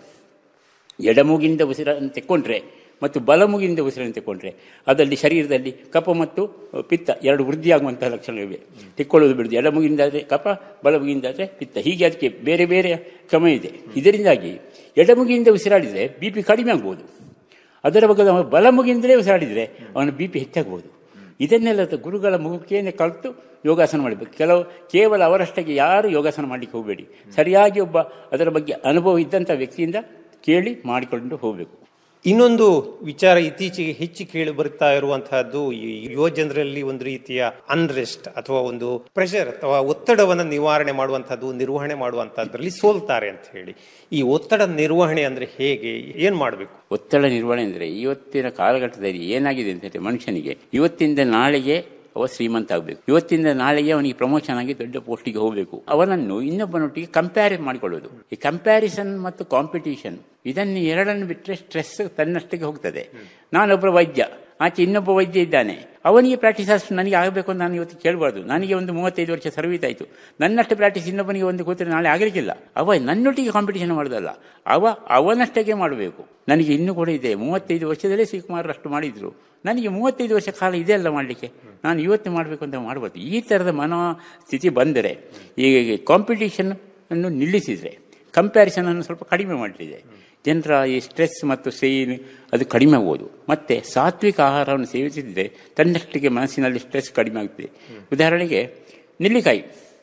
ಎಡಮೂಗಿಂದ ಉಸಿರನ್ನು ತೆಕ್ಕೊಂಡ್ರೆ ಮತ್ತು ಬಲಮುಗಿಂದ ಉಸಿರನ್ನು ತೆಕ್ಕೊಂಡ್ರೆ ಅದರಲ್ಲಿ ಶರೀರದಲ್ಲಿ ಕಫ ಮತ್ತು ಪಿತ್ತ ಎರಡು ವೃದ್ಧಿಯಾಗುವಂತಹ ಲಕ್ಷಣಗಳಿವೆ ತೆಕ್ಕೊಳ್ಳೋದು ಬಿಡುದು ಎಡಮುಗಿಂದಾದರೆ ಕಫ ಬಲಮುಗಿಂದಾದರೆ ಪಿತ್ತ ಹೀಗೆ ಅದಕ್ಕೆ ಬೇರೆ ಬೇರೆ ಕ್ರಮ ಇದೆ ಇದರಿಂದಾಗಿ ಎಡಮುಗಿಯಿಂದ ಉಸಿರಾಡಿದರೆ ಬಿ ಪಿ ಕಡಿಮೆ ಆಗ್ಬೋದು ಅದರ ಬಗ್ಗೆ ನಾವು ಬಲಮುಗಿಂದಲೇ ಉಸಿರಾಡಿದರೆ ಅವನ ಬಿ ಪಿ ಹೆಚ್ಚಾಗ್ಬೋದು ಇದನ್ನೆಲ್ಲ ಗುರುಗಳ ಮುಖಕ್ಕೇನೆ ಕಲಿತು ಯೋಗಾಸನ ಮಾಡಬೇಕು ಕೆಲವು ಕೇವಲ ಅವರಷ್ಟಕ್ಕೆ ಯಾರು ಯೋಗಾಸನ ಮಾಡಲಿಕ್ಕೆ ಹೋಗಬೇಡಿ ಸರಿಯಾಗಿ ಒಬ್ಬ ಅದರ ಬಗ್ಗೆ ಅನುಭವ ಇದ್ದಂಥ ವ್ಯಕ್ತಿಯಿಂದ ಕೇಳಿ ಮಾಡಿಕೊಂಡು ಹೋಗಬೇಕು ಇನ್ನೊಂದು ವಿಚಾರ ಇತ್ತೀಚೆಗೆ ಹೆಚ್ಚು ಕೇಳಿ ಬರ್ತಾ ಇರುವಂತಹದ್ದು ಈ ಯುವ ಜನರಲ್ಲಿ ಒಂದು ರೀತಿಯ ಅನ್ರೆಸ್ಟ್ ಅಥವಾ ಒಂದು ಪ್ರೆಷರ್ ಅಥವಾ ಒತ್ತಡವನ್ನು ನಿವಾರಣೆ ಮಾಡುವಂತಹದ್ದು ನಿರ್ವಹಣೆ ಮಾಡುವಂತಹದ್ರಲ್ಲಿ ಸೋಲ್ತಾರೆ ಅಂತ ಹೇಳಿ ಈ ಒತ್ತಡ ನಿರ್ವಹಣೆ ಅಂದ್ರೆ ಹೇಗೆ ಏನ್ ಮಾಡಬೇಕು ಒತ್ತಡ ನಿರ್ವಹಣೆ ಅಂದರೆ ಇವತ್ತಿನ ಕಾಲಘಟ್ಟದಲ್ಲಿ ಏನಾಗಿದೆ ಅಂತ ಹೇಳಿದ್ರೆ ಮನುಷ್ಯನಿಗೆ ಇವತ್ತಿಂದ ನಾಳೆಗೆ ಅವ ಶ್ರೀಮಂತ ಆಗಬೇಕು ಇವತ್ತಿಂದ ನಾಳೆಗೆ ಅವನಿಗೆ ಪ್ರಮೋಷನ್ ಆಗಿ ದೊಡ್ಡ ಪೋಸ್ಟಿಗೆ ಹೋಗಬೇಕು ಅವನನ್ನು ಇನ್ನೊಬ್ಬನೊಟ್ಟಿಗೆ ಕಂಪ್ಯಾರಿ ಮಾಡಿಕೊಳ್ಳೋದು ಈ ಕಂಪ್ಯಾರಿಸನ್ ಮತ್ತು ಕಾಂಪಿಟೇಷನ್ ಇದನ್ನು ಎರಡನ್ನು ಬಿಟ್ಟರೆ ಸ್ಟ್ರೆಸ್ ತನ್ನಷ್ಟಕ್ಕೆ ಹೋಗ್ತದೆ ನಾನೊಬ್ಬ ವೈದ್ಯ ಆಚೆ ಇನ್ನೊಬ್ಬ ವೈದ್ಯ ಇದ್ದಾನೆ ಅವನಿಗೆ ಪ್ರಾಕ್ಟೀಸ್ ಅಷ್ಟು ನನಗೆ ಆಗಬೇಕು ಅಂತ ನಾನು ಇವತ್ತು ಕೇಳಬಾರ್ದು ನನಗೆ ಒಂದು ಮೂವತ್ತೈದು ವರ್ಷ ಸರ್ವೀಸ್ ಆಯಿತು ನನ್ನಷ್ಟು ಪ್ರಾಕ್ಟೀಸ್ ಇನ್ನೊಬ್ಬನಿಗೆ ಒಂದು ಕೂತ್ರೆ ನಾಳೆ ಆಗಲಿಕ್ಕಿಲ್ಲ ಅವ ನನ್ನೊಟ್ಟಿಗೆ ಕಾಂಪಿಟೇಷನ್ ಮಾಡೋದಲ್ಲ ಅವ ಅವನಷ್ಟಕ್ಕೆ ಮಾಡಬೇಕು ನನಗೆ ಇನ್ನೂ ಕೂಡ ಇದೆ ಮೂವತ್ತೈದು ವರ್ಷದಲ್ಲೇ ಶಿವಕುಮಾರ್ ಅಷ್ಟು ಮಾಡಿದ್ರು ನನಗೆ ಮೂವತ್ತೈದು ವರ್ಷ ಕಾಲ ಇದೆ ಅಲ್ಲ ಮಾಡಲಿಕ್ಕೆ ನಾನು ಇವತ್ತು ಮಾಡಬೇಕು ಅಂತ ಮಾಡಬಾರ್ದು ಈ ಥರದ ಮನೋಸ್ಥಿತಿ ಬಂದರೆ ಈ ಕಾಂಪಿಟೇಷನ್ ಅನ್ನು ನಿಲ್ಲಿಸಿದರೆ ಕಂಪ್ಯಾರಿಸನ್ ಅನ್ನು ಸ್ವಲ್ಪ ಕಡಿಮೆ ಮಾಡಲಿದೆ ಜನರ ಈ ಸ್ಟ್ರೆಸ್ ಮತ್ತು ಸ್ಟ್ರೈನ್ ಅದು ಕಡಿಮೆ ಆಗುವುದು ಮತ್ತೆ ಸಾತ್ವಿಕ ಆಹಾರವನ್ನು ಸೇವಿಸಿದ್ರೆ ತನ್ನಷ್ಟಿಗೆ ಮನಸ್ಸಿನಲ್ಲಿ ಸ್ಟ್ರೆಸ್ ಕಡಿಮೆ ಆಗುತ್ತದೆ ಉದಾಹರಣೆಗೆ ನೆಲ್ಲಿಕಾಯಿ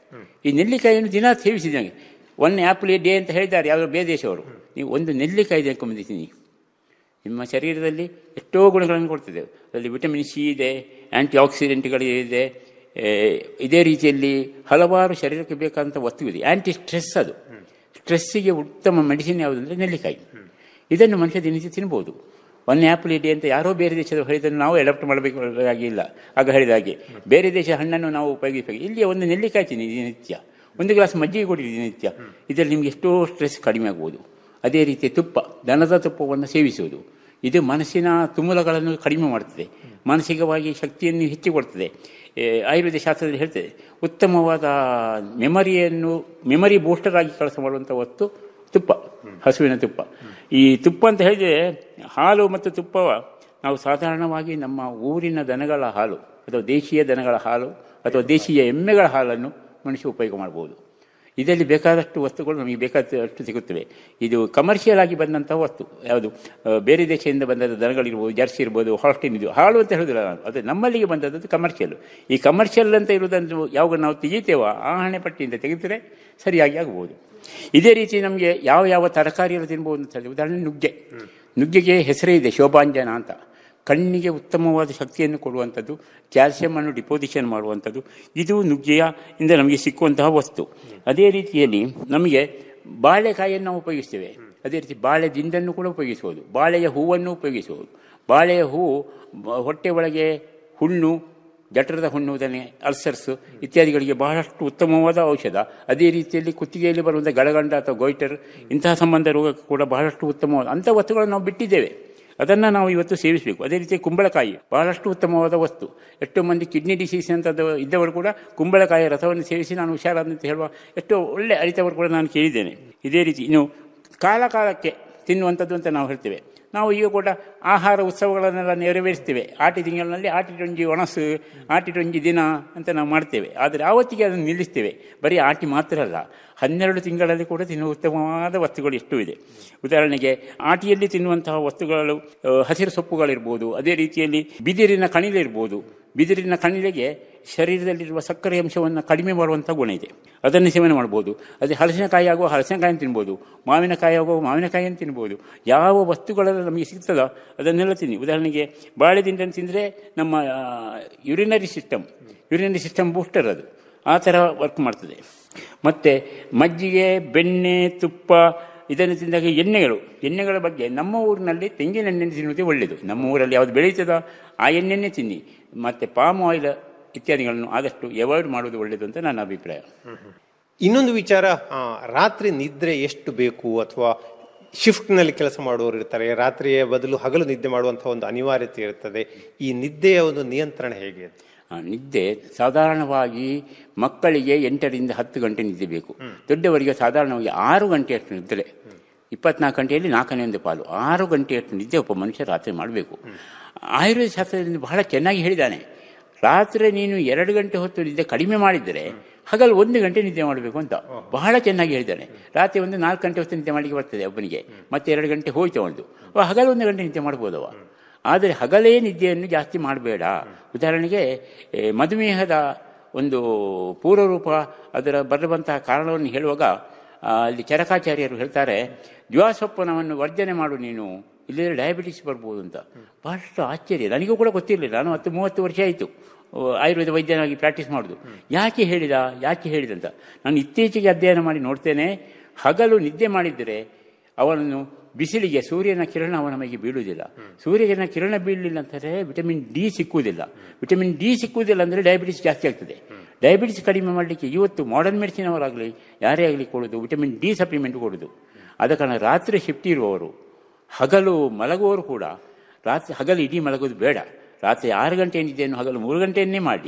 ಈ ನೆಲ್ಲಿಕಾಯಿಯನ್ನು ದಿನ ಸೇವಿಸಿದಂಗೆ ಒನ್ ಆ್ಯಪಲ್ ಎ ಡೇ ಅಂತ ಹೇಳಿದ್ದಾರೆ ಯಾವುದೋ ಬೇರೆ ದೇಶವರು ನೀವು ಒಂದು ನೆಲ್ಲಿಕಾಯಿ ತಿನ್ಕೊಂಬಂದಿದ್ದೀನಿ ನಿಮ್ಮ ಶರೀರದಲ್ಲಿ ಎಷ್ಟೋ ಗುಣಗಳನ್ನು ಕೊಡ್ತದೆ ಅದರಲ್ಲಿ ವಿಟಮಿನ್ ಸಿ ಇದೆ ಆ್ಯಂಟಿ ಆಕ್ಸಿಡೆಂಟ್ಗಳು ಇದೆ ಏ, ಇದೇ ರೀತಿಯಲ್ಲಿ ಹಲವಾರು ಶರೀರಕ್ಕೆ ಬೇಕಾದಂಥ ವಸ್ತು ಇದೆ ಆ್ಯಂಟಿ ಸ್ಟ್ರೆಸ್ ಅದು ಸ್ಟ್ರೆಸ್ಸಿಗೆ ಉತ್ತಮ ಮೆಡಿಸಿನ್ ಯಾವುದಂದ್ರೆ ನೆಲ್ಲಿಕಾಯಿ ಇದನ್ನು ಮನುಷ್ಯ ದಿನನಿತ್ಯ ತಿನ್ಬೋದು ಒನ್ ಆ್ಯಪಲ್ ಇದೆ ಅಂತ ಯಾರೋ ಬೇರೆ ದೇಶದ ಹೇಳಿದ್ದನ್ನು ನಾವು ಅಡಾಪ್ಟ್ ಮಾಡಬೇಕಾಗಿಲ್ಲ ಆಗ ಹೇಳಿದ ಹಾಗೆ ಬೇರೆ ದೇಶ ಹಣ್ಣನ್ನು ನಾವು ಉಪಯೋಗಿಸಬೇಕು ಇಲ್ಲಿ ಒಂದು ನೆಲ್ಲಿಕಾಯಿ ತಿನ್ನಿ ದಿನನಿತ್ಯ ಒಂದು ಗ್ಲಾಸ್ ಮಜ್ಜಿಗೆ ಕೊಡಿ ದಿನನಿತ್ಯ ಇದರಲ್ಲಿ ನಿಮಗೆ ಎಷ್ಟೋ ಸ್ಟ್ರೆಸ್ ಕಡಿಮೆ ಆಗ್ಬೋದು ಅದೇ ರೀತಿ ತುಪ್ಪ ದನದ ತುಪ್ಪವನ್ನು ಸೇವಿಸುವುದು ಇದು ಮನಸ್ಸಿನ ತುಮುಲಗಳನ್ನು ಕಡಿಮೆ ಮಾಡುತ್ತದೆ ಮಾನಸಿಕವಾಗಿ ಶಕ್ತಿಯನ್ನು ಹೆಚ್ಚಿಕೊಡ್ತದೆ ಏ, ಆಯುರ್ವೇದ ಶಾಸ್ತ್ರದಲ್ಲಿ ಹೇಳ್ತದೆ ಉತ್ತಮವಾದ ಮೆಮರಿಯನ್ನು ಮೆಮರಿ ಬೂಸ್ಟರ್ ಆಗಿ ಕೆಲಸ ಮಾಡುವಂಥ ವಸ್ತು ತುಪ್ಪ ಹಸುವಿನ ತುಪ್ಪ ಈ ತುಪ್ಪ ಅಂತ ಹೇಳಿದರೆ ಹಾಲು ಮತ್ತು ತುಪ್ಪವ ನಾವು ಸಾಧಾರಣವಾಗಿ ನಮ್ಮ ಊರಿನ ದನಗಳ ಹಾಲು ಅಥವಾ ದೇಶೀಯ ದನಗಳ ಹಾಲು ಅಥವಾ ದೇಶೀಯ ಎಮ್ಮೆಗಳ ಹಾಲನ್ನು ಮನುಷ್ಯ ಉಪಯೋಗ ಮಾಡ್ಬೋದು ಇದರಲ್ಲಿ ಬೇಕಾದಷ್ಟು ವಸ್ತುಗಳು ನಮಗೆ ಬೇಕಾದಷ್ಟು ಸಿಗುತ್ತವೆ ಇದು ಕಮರ್ಷಿಯಲ್ ಆಗಿ ಬಂದಂಥ ವಸ್ತು ಯಾವುದು ಆ, ಬೇರೆ ದೇಶದಿಂದ ಬಂದದ್ದು ದನಗಳಿರ್ಬೋದು ಜರ್ಸಿ ಇರ್ಬೋದು ಹಾಸ್ಟಿನ್ ಇದು ಹಾಳು ಅಂತ ಹೇಳೋದಿಲ್ಲ ನಾನು ಅದು ನಮ್ಮಲ್ಲಿಗೆ ಬಂದದ್ದು ಕಮರ್ಷಿಯಲ್ ಈ ಕಮರ್ಷಿಯಲ್ ಅಂತ ಇರುವುದನ್ನು ಯಾವಾಗ ನಾವು ತೆಗಿತೇವೋ ಆ ಹಣೆಪಟ್ಟಿಯಿಂದ ತೆಗೆದರೆ ಸರಿಯಾಗಿ ಆಗ್ಬೋದು ಇದೇ ರೀತಿ ನಮಗೆ ಯಾವ ಯಾವ ತರಕಾರಿಯನ್ನು ತಿನ್ಬೋದು ಅಂತ ಹೇಳಿ ಉದಾಹರಣೆ ನುಗ್ಗೆ ನುಗ್ಗೆಗೆ ಹೆಸರೇ ಇದೆ ಶೋಭಾಂಜನ ಅಂತ ಕಣ್ಣಿಗೆ ಉತ್ತಮವಾದ ಶಕ್ತಿಯನ್ನು ಕೊಡುವಂಥದ್ದು ಕ್ಯಾಲ್ಸಿಯಂ ಅನ್ನು ಡಿಪೋಸಿಷನ್ ಮಾಡುವಂಥದ್ದು ಇದು ನುಗ್ಗೆಯ ಇಂದ ನಮಗೆ ಸಿಕ್ಕುವಂತಹ ವಸ್ತು ಅದೇ ರೀತಿಯಲ್ಲಿ ನಮಗೆ ಬಾಳೆಕಾಯಿಯನ್ನು ನಾವು ಉಪಯೋಗಿಸ್ತೇವೆ ಅದೇ ರೀತಿ ಬಾಳೆ ದಿಂಡನ್ನು ಕೂಡ ಉಪಯೋಗಿಸಬಹುದು ಬಾಳೆಯ ಹೂವನ್ನು ಉಪಯೋಗಿಸಬಹುದು ಬಾಳೆಯ ಹೂವು ಬ- ಹೊಟ್ಟೆ ಒಳಗೆ ಹುಣ್ಣು ಜಠರದ ಹುಣ್ಣು ಉದಾಹರಣೆ ಅಲ್ಸರ್ಸ್ ಇತ್ಯಾದಿಗಳಿಗೆ ಬಹಳಷ್ಟು ಉತ್ತಮವಾದ ಔಷಧ ಅದೇ ರೀತಿಯಲ್ಲಿ ಕುತ್ತಿಗೆಯಲ್ಲಿ ಬರುವಂಥ ಗಳಗಂಡ ಅಥವಾ ಗೊಯ್ಟರ್ ಇಂತಹ ಸಂಬಂಧ ರೋಗಕ್ಕೆ ಕೂಡ ಬಹಳಷ್ಟು ಉತ್ತಮವಾದ ಅಂಥ ವಸ್ತುಗಳನ್ನು ನಾವು ಬಿಟ್ಟಿದ್ದೇವೆ ಅದನ್ನು ನಾವು ಇವತ್ತು ಸೇವಿಸಬೇಕು ಅದೇ ರೀತಿ ಕುಂಬಳಕಾಯಿ ಬಹಳಷ್ಟು ಉತ್ತಮವಾದ ವಸ್ತು ಎಷ್ಟೋ ಮಂದಿ ಕಿಡ್ನಿ ಡಿಸೀಸ್ ಅಂತದ್ದು ಇದ್ದವರು ಕೂಡ ಕುಂಬಳಕಾಯಿಯ ರಸವನ್ನು ಸೇವಿಸಿ ನಾನು ಹುಷಾರಾದಂತ ಹೇಳುವ ಎಷ್ಟೋ ಒಳ್ಳೆ ಅರಿತವರು ಕೂಡ ನಾನು ಕೇಳಿದ್ದೇನೆ ಇದೇ ರೀತಿ ಇನ್ನು ಕಾಲ ಕಾಲಕ್ಕೆ ತಿನ್ನುವಂಥದ್ದು ಅಂತ ನಾವು ಹೇಳ್ತೇವೆ ನಾವು ಈಗ ಕೂಡ ಆಹಾರ ಉತ್ಸವಗಳನ್ನೆಲ್ಲ ನೆರವೇರಿಸ್ತೇವೆ ಆಟಿ ತಿಂಗಳಿನಲ್ಲಿ ಆಟಿಟೊಂಜಿ ಒಣಸು ಆಟಿಟೊಂಜಿ ದಿನ ಅಂತ ನಾವು ಮಾಡ್ತೇವೆ ಆದರೆ ಆವತ್ತಿಗೆ ಅದನ್ನು ನಿಲ್ಲಿಸ್ತೇವೆ ಬರೀ ಆಟಿ ಮಾತ್ರ ಅಲ್ಲ ಹನ್ನೆರಡು ತಿಂಗಳಲ್ಲಿ ಕೂಡ ತಿನ್ನುವ ಉತ್ತಮವಾದ ವಸ್ತುಗಳು ಎಷ್ಟು ಇದೆ ಉದಾಹರಣೆಗೆ ಆಟಿಯಲ್ಲಿ ತಿನ್ನುವಂತಹ ವಸ್ತುಗಳು ಆ, ಹಸಿರು ಸೊಪ್ಪುಗಳಿರ್ಬೋದು ಅದೇ ರೀತಿಯಲ್ಲಿ ಬಿದಿರಿನ ಕಣಿಲೆ ಬಿದಿರಿನ ಕಣಿಲೆಗೆ ಶರೀರದಲ್ಲಿರುವ ಸಕ್ಕರೆ ಅಂಶವನ್ನು ಕಡಿಮೆ ಮಾಡುವಂಥ ಗುಣ ಇದೆ ಅದನ್ನು ಸೇವನೆ ಮಾಡ್ಬೋದು ಅದೇ ಹಲಸಿನಕಾಯಿ ಆಗುವ ಹಲಸಿನಕಾಯಿಯನ್ನು ತಿನ್ಬೋದು ಮಾವಿನಕಾಯಿ ಆಗುವ ಮಾವಿನಕಾಯಿಯನ್ನು ತಿನ್ಬೋದು ಯಾವ ವಸ್ತುಗಳೆಲ್ಲ ನಮಗೆ ಸಿಗ್ತದೋ ಅದನ್ನೆಲ್ಲ ತಿನ್ನಿ ಉದಾಹರಣೆಗೆ ಬಾಳೆ ದಿಂಡನ್ನು ತಿಂದರೆ ನಮ್ಮ urinary system urinary system booster ಅದು ಆ ಥರ ವರ್ಕ್ ಮಾಡ್ತದೆ ಮತ್ತು ಮಜ್ಜಿಗೆ ಬೆಣ್ಣೆ ತುಪ್ಪ ಇದನ್ನು ತಿಂದಾಗ ಎಣ್ಣೆಗಳು ಎಣ್ಣೆಗಳ ಬಗ್ಗೆ ನಮ್ಮ ಊರಿನಲ್ಲಿ ತೆಂಗಿನ ಎಣ್ಣೆ ತಿನ್ನುವುದೇ ಒಳ್ಳೆಯದು ನಮ್ಮ ಊರಲ್ಲಿ ಯಾವುದು ಬೆಳೀತದೋ ಆ ಎಣ್ಣೆನೇ ತಿನ್ನಿ ಮತ್ತು ಪಾಮ್ ಆಯಿಲ್ ಇತ್ಯಾದಿಗಳನ್ನು ಆದಷ್ಟು ಅವಾಯ್ಡ್ ಮಾಡೋದು ಒಳ್ಳೆಯದು ಅಂತ ನನ್ನ ಅಭಿಪ್ರಾಯ ಇನ್ನೊಂದು ವಿಚಾರ ಆ, ರಾತ್ರಿ ನಿದ್ರೆ ಎಷ್ಟು ಬೇಕು ಅಥವಾ ಶಿಫ್ಟ್ನಲ್ಲಿ ಕೆಲಸ ಮಾಡುವವರು ಇರ್ತಾರೆ ರಾತ್ರಿಯ ಬದಲು ಹಗಲು ನಿದ್ದೆ ಮಾಡುವಂತಹ ಒಂದು ಅನಿವಾರ್ಯತೆ ಇರ್ತದೆ ಈ ನಿದ್ದೆಯ ಒಂದು ನಿಯಂತ್ರಣ ಹೇಗೆ ಅಂತ ಆ, ನಿದ್ದೆ ಸಾಧಾರಣವಾಗಿ ಮಕ್ಕಳಿಗೆ ಎಂಟರಿಂದ ಹತ್ತು ಗಂಟೆ ನಿದ್ದೆ ಬೇಕು ದೊಡ್ಡವರಿಗೆ ಸಾಧಾರಣವಾಗಿ ಆರು ಗಂಟೆಯಷ್ಟು ನಿದ್ರೆ ಇಪ್ಪತ್ನಾಲ್ಕು ಗಂಟೆಯಲ್ಲಿ ನಾಲ್ಕನೇ ಒಂದು ಪಾಲು ಆರು ಗಂಟೆಯಷ್ಟು ನಿದ್ದೆ ಒಬ್ಬ ಮನುಷ್ಯ ರಾತ್ರಿ ಮಾಡಬೇಕು ಆಯುರ್ವೇದ ಶಾಸ್ತ್ರದಿಂದ ಬಹಳ ಚೆನ್ನಾಗಿ ಹೇಳಿದ್ದಾನೆ ರಾತ್ರಿ ನೀನು ಎರಡು ಗಂಟೆ ಹೊತ್ತು ನಿದ್ದೆ ಕಡಿಮೆ ಮಾಡಿದರೆ ಹಗಲು ಒಂದು ಗಂಟೆ ನಿದ್ದೆ ಮಾಡಬೇಕು ಅಂತ ಬಹಳ ಚೆನ್ನಾಗಿ ಹೇಳಿದ್ದಾನೆ ರಾತ್ರಿ ಒಂದು ನಾಲ್ಕು ಗಂಟೆ ಹೊತ್ತು ನಿದ್ದೆ ಮಾಡಲಿಕ್ಕೆ ಬರ್ತದೆ ಒಬ್ಬನಿಗೆ ಮತ್ತೆ ಎರಡು ಗಂಟೆ ಹೋಯ್ತು ಅವನದು ಅವ ಹಗಲು ಒಂದು ಗಂಟೆ ನಿದ್ದೆ ಮಾಡ್ಬೋದವ ಆದರೆ ಹಗಲೇ ನಿದ್ದೆಯನ್ನು ಜಾಸ್ತಿ ಮಾಡಬೇಡ ಉದಾಹರಣೆಗೆ ಏ, ಮಧುಮೇಹದ ಒಂದು ಪೂರ್ವರೂಪ ಅದರ ಬರಬಂತಹ ಕಾರಣವನ್ನು ಹೇಳುವಾಗ ಆ, ಅಲ್ಲಿ ಚರಕಾಚಾರ್ಯರು ಹೇಳ್ತಾರೆ ದ್ವಾಸೊಪ್ಪನವನ್ನು ವರ್ಜನೆ ಮಾಡು ನೀನು ಇಲ್ಲದ್ರೆ ಡಯಾಬಿಟಿಸ್ ಬರ್ಬೋದು ಅಂತ ಬಹಳಷ್ಟು ಆಶ್ಚರ್ಯ ನನಗೂ ಕೂಡ ಗೊತ್ತಿರಲಿಲ್ಲ ನಾನು ಹತ್ತು ಮೂವತ್ತು ವರ್ಷ ಆಯಿತು ಆಯುರ್ವೇದ ವೈದ್ಯನಾಗಿ ಪ್ರಾಕ್ಟೀಸ್ ಮಾಡೋದು ಯಾಕೆ ಹೇಳಿದ ಯಾಕೆ ಹೇಳಿದಂತ ನಾನು ಇತ್ತೀಚೆಗೆ ಅಧ್ಯಯನ ಮಾಡಿ ನೋಡ್ತೇನೆ ಹಗಲು ನಿದ್ದೆ ಮಾಡಿದರೆ ಅವನನ್ನು ಬಿಸಿಲಿಗೆ ಸೂರ್ಯನ ಕಿರಣ ಅವನ ಮೈಗೆ ಬೀಳುವುದಿಲ್ಲ ಸೂರ್ಯನ ಕಿರಣ ಬೀಳಲಿಲ್ಲ ಅಂತಂದರೆ ವಿಟಮಿನ್ ಡಿ ಸಿಕ್ಕುವುದಿಲ್ಲ ವಿಟಮಿನ್ ಡಿ ಸಿಕ್ಕುವುದಿಲ್ಲ ಅಂದರೆ ಡಯಾಬಿಟಿಸ್ ಜಾಸ್ತಿ ಆಗ್ತದೆ ಡಯಾಬಿಟಿಸ್ ಕಡಿಮೆ ಮಾಡಲಿಕ್ಕೆ ಇವತ್ತು ಮಾಡರ್ನ್ ಮೆಡಿಸಿನ್ ಅವರಾಗಲಿ ಯಾರೇ ಆಗಲಿ ಕೊಡೋದು ವಿಟಮಿನ್ ಡಿ ಸಪ್ಲಿಮೆಂಟ್ ಕೊಡೋದು ಆದ ಕಾರಣ ರಾತ್ರಿ ಶಿಫ್ಟ್ ಇರುವವರು ಹಗಲು ಮಲಗುವವರು ಕೂಡ ರಾತ್ರಿ ಹಗಲು ಇಡೀ ಮಲಗೋದು ಬೇಡ ರಾತ್ರಿ ಆರು ಗಂಟೆ ನಿದ್ದೆಯನ್ನು ಹಗಲು ಮೂರು ಗಂಟೆಯನ್ನೇ ಮಾಡಿ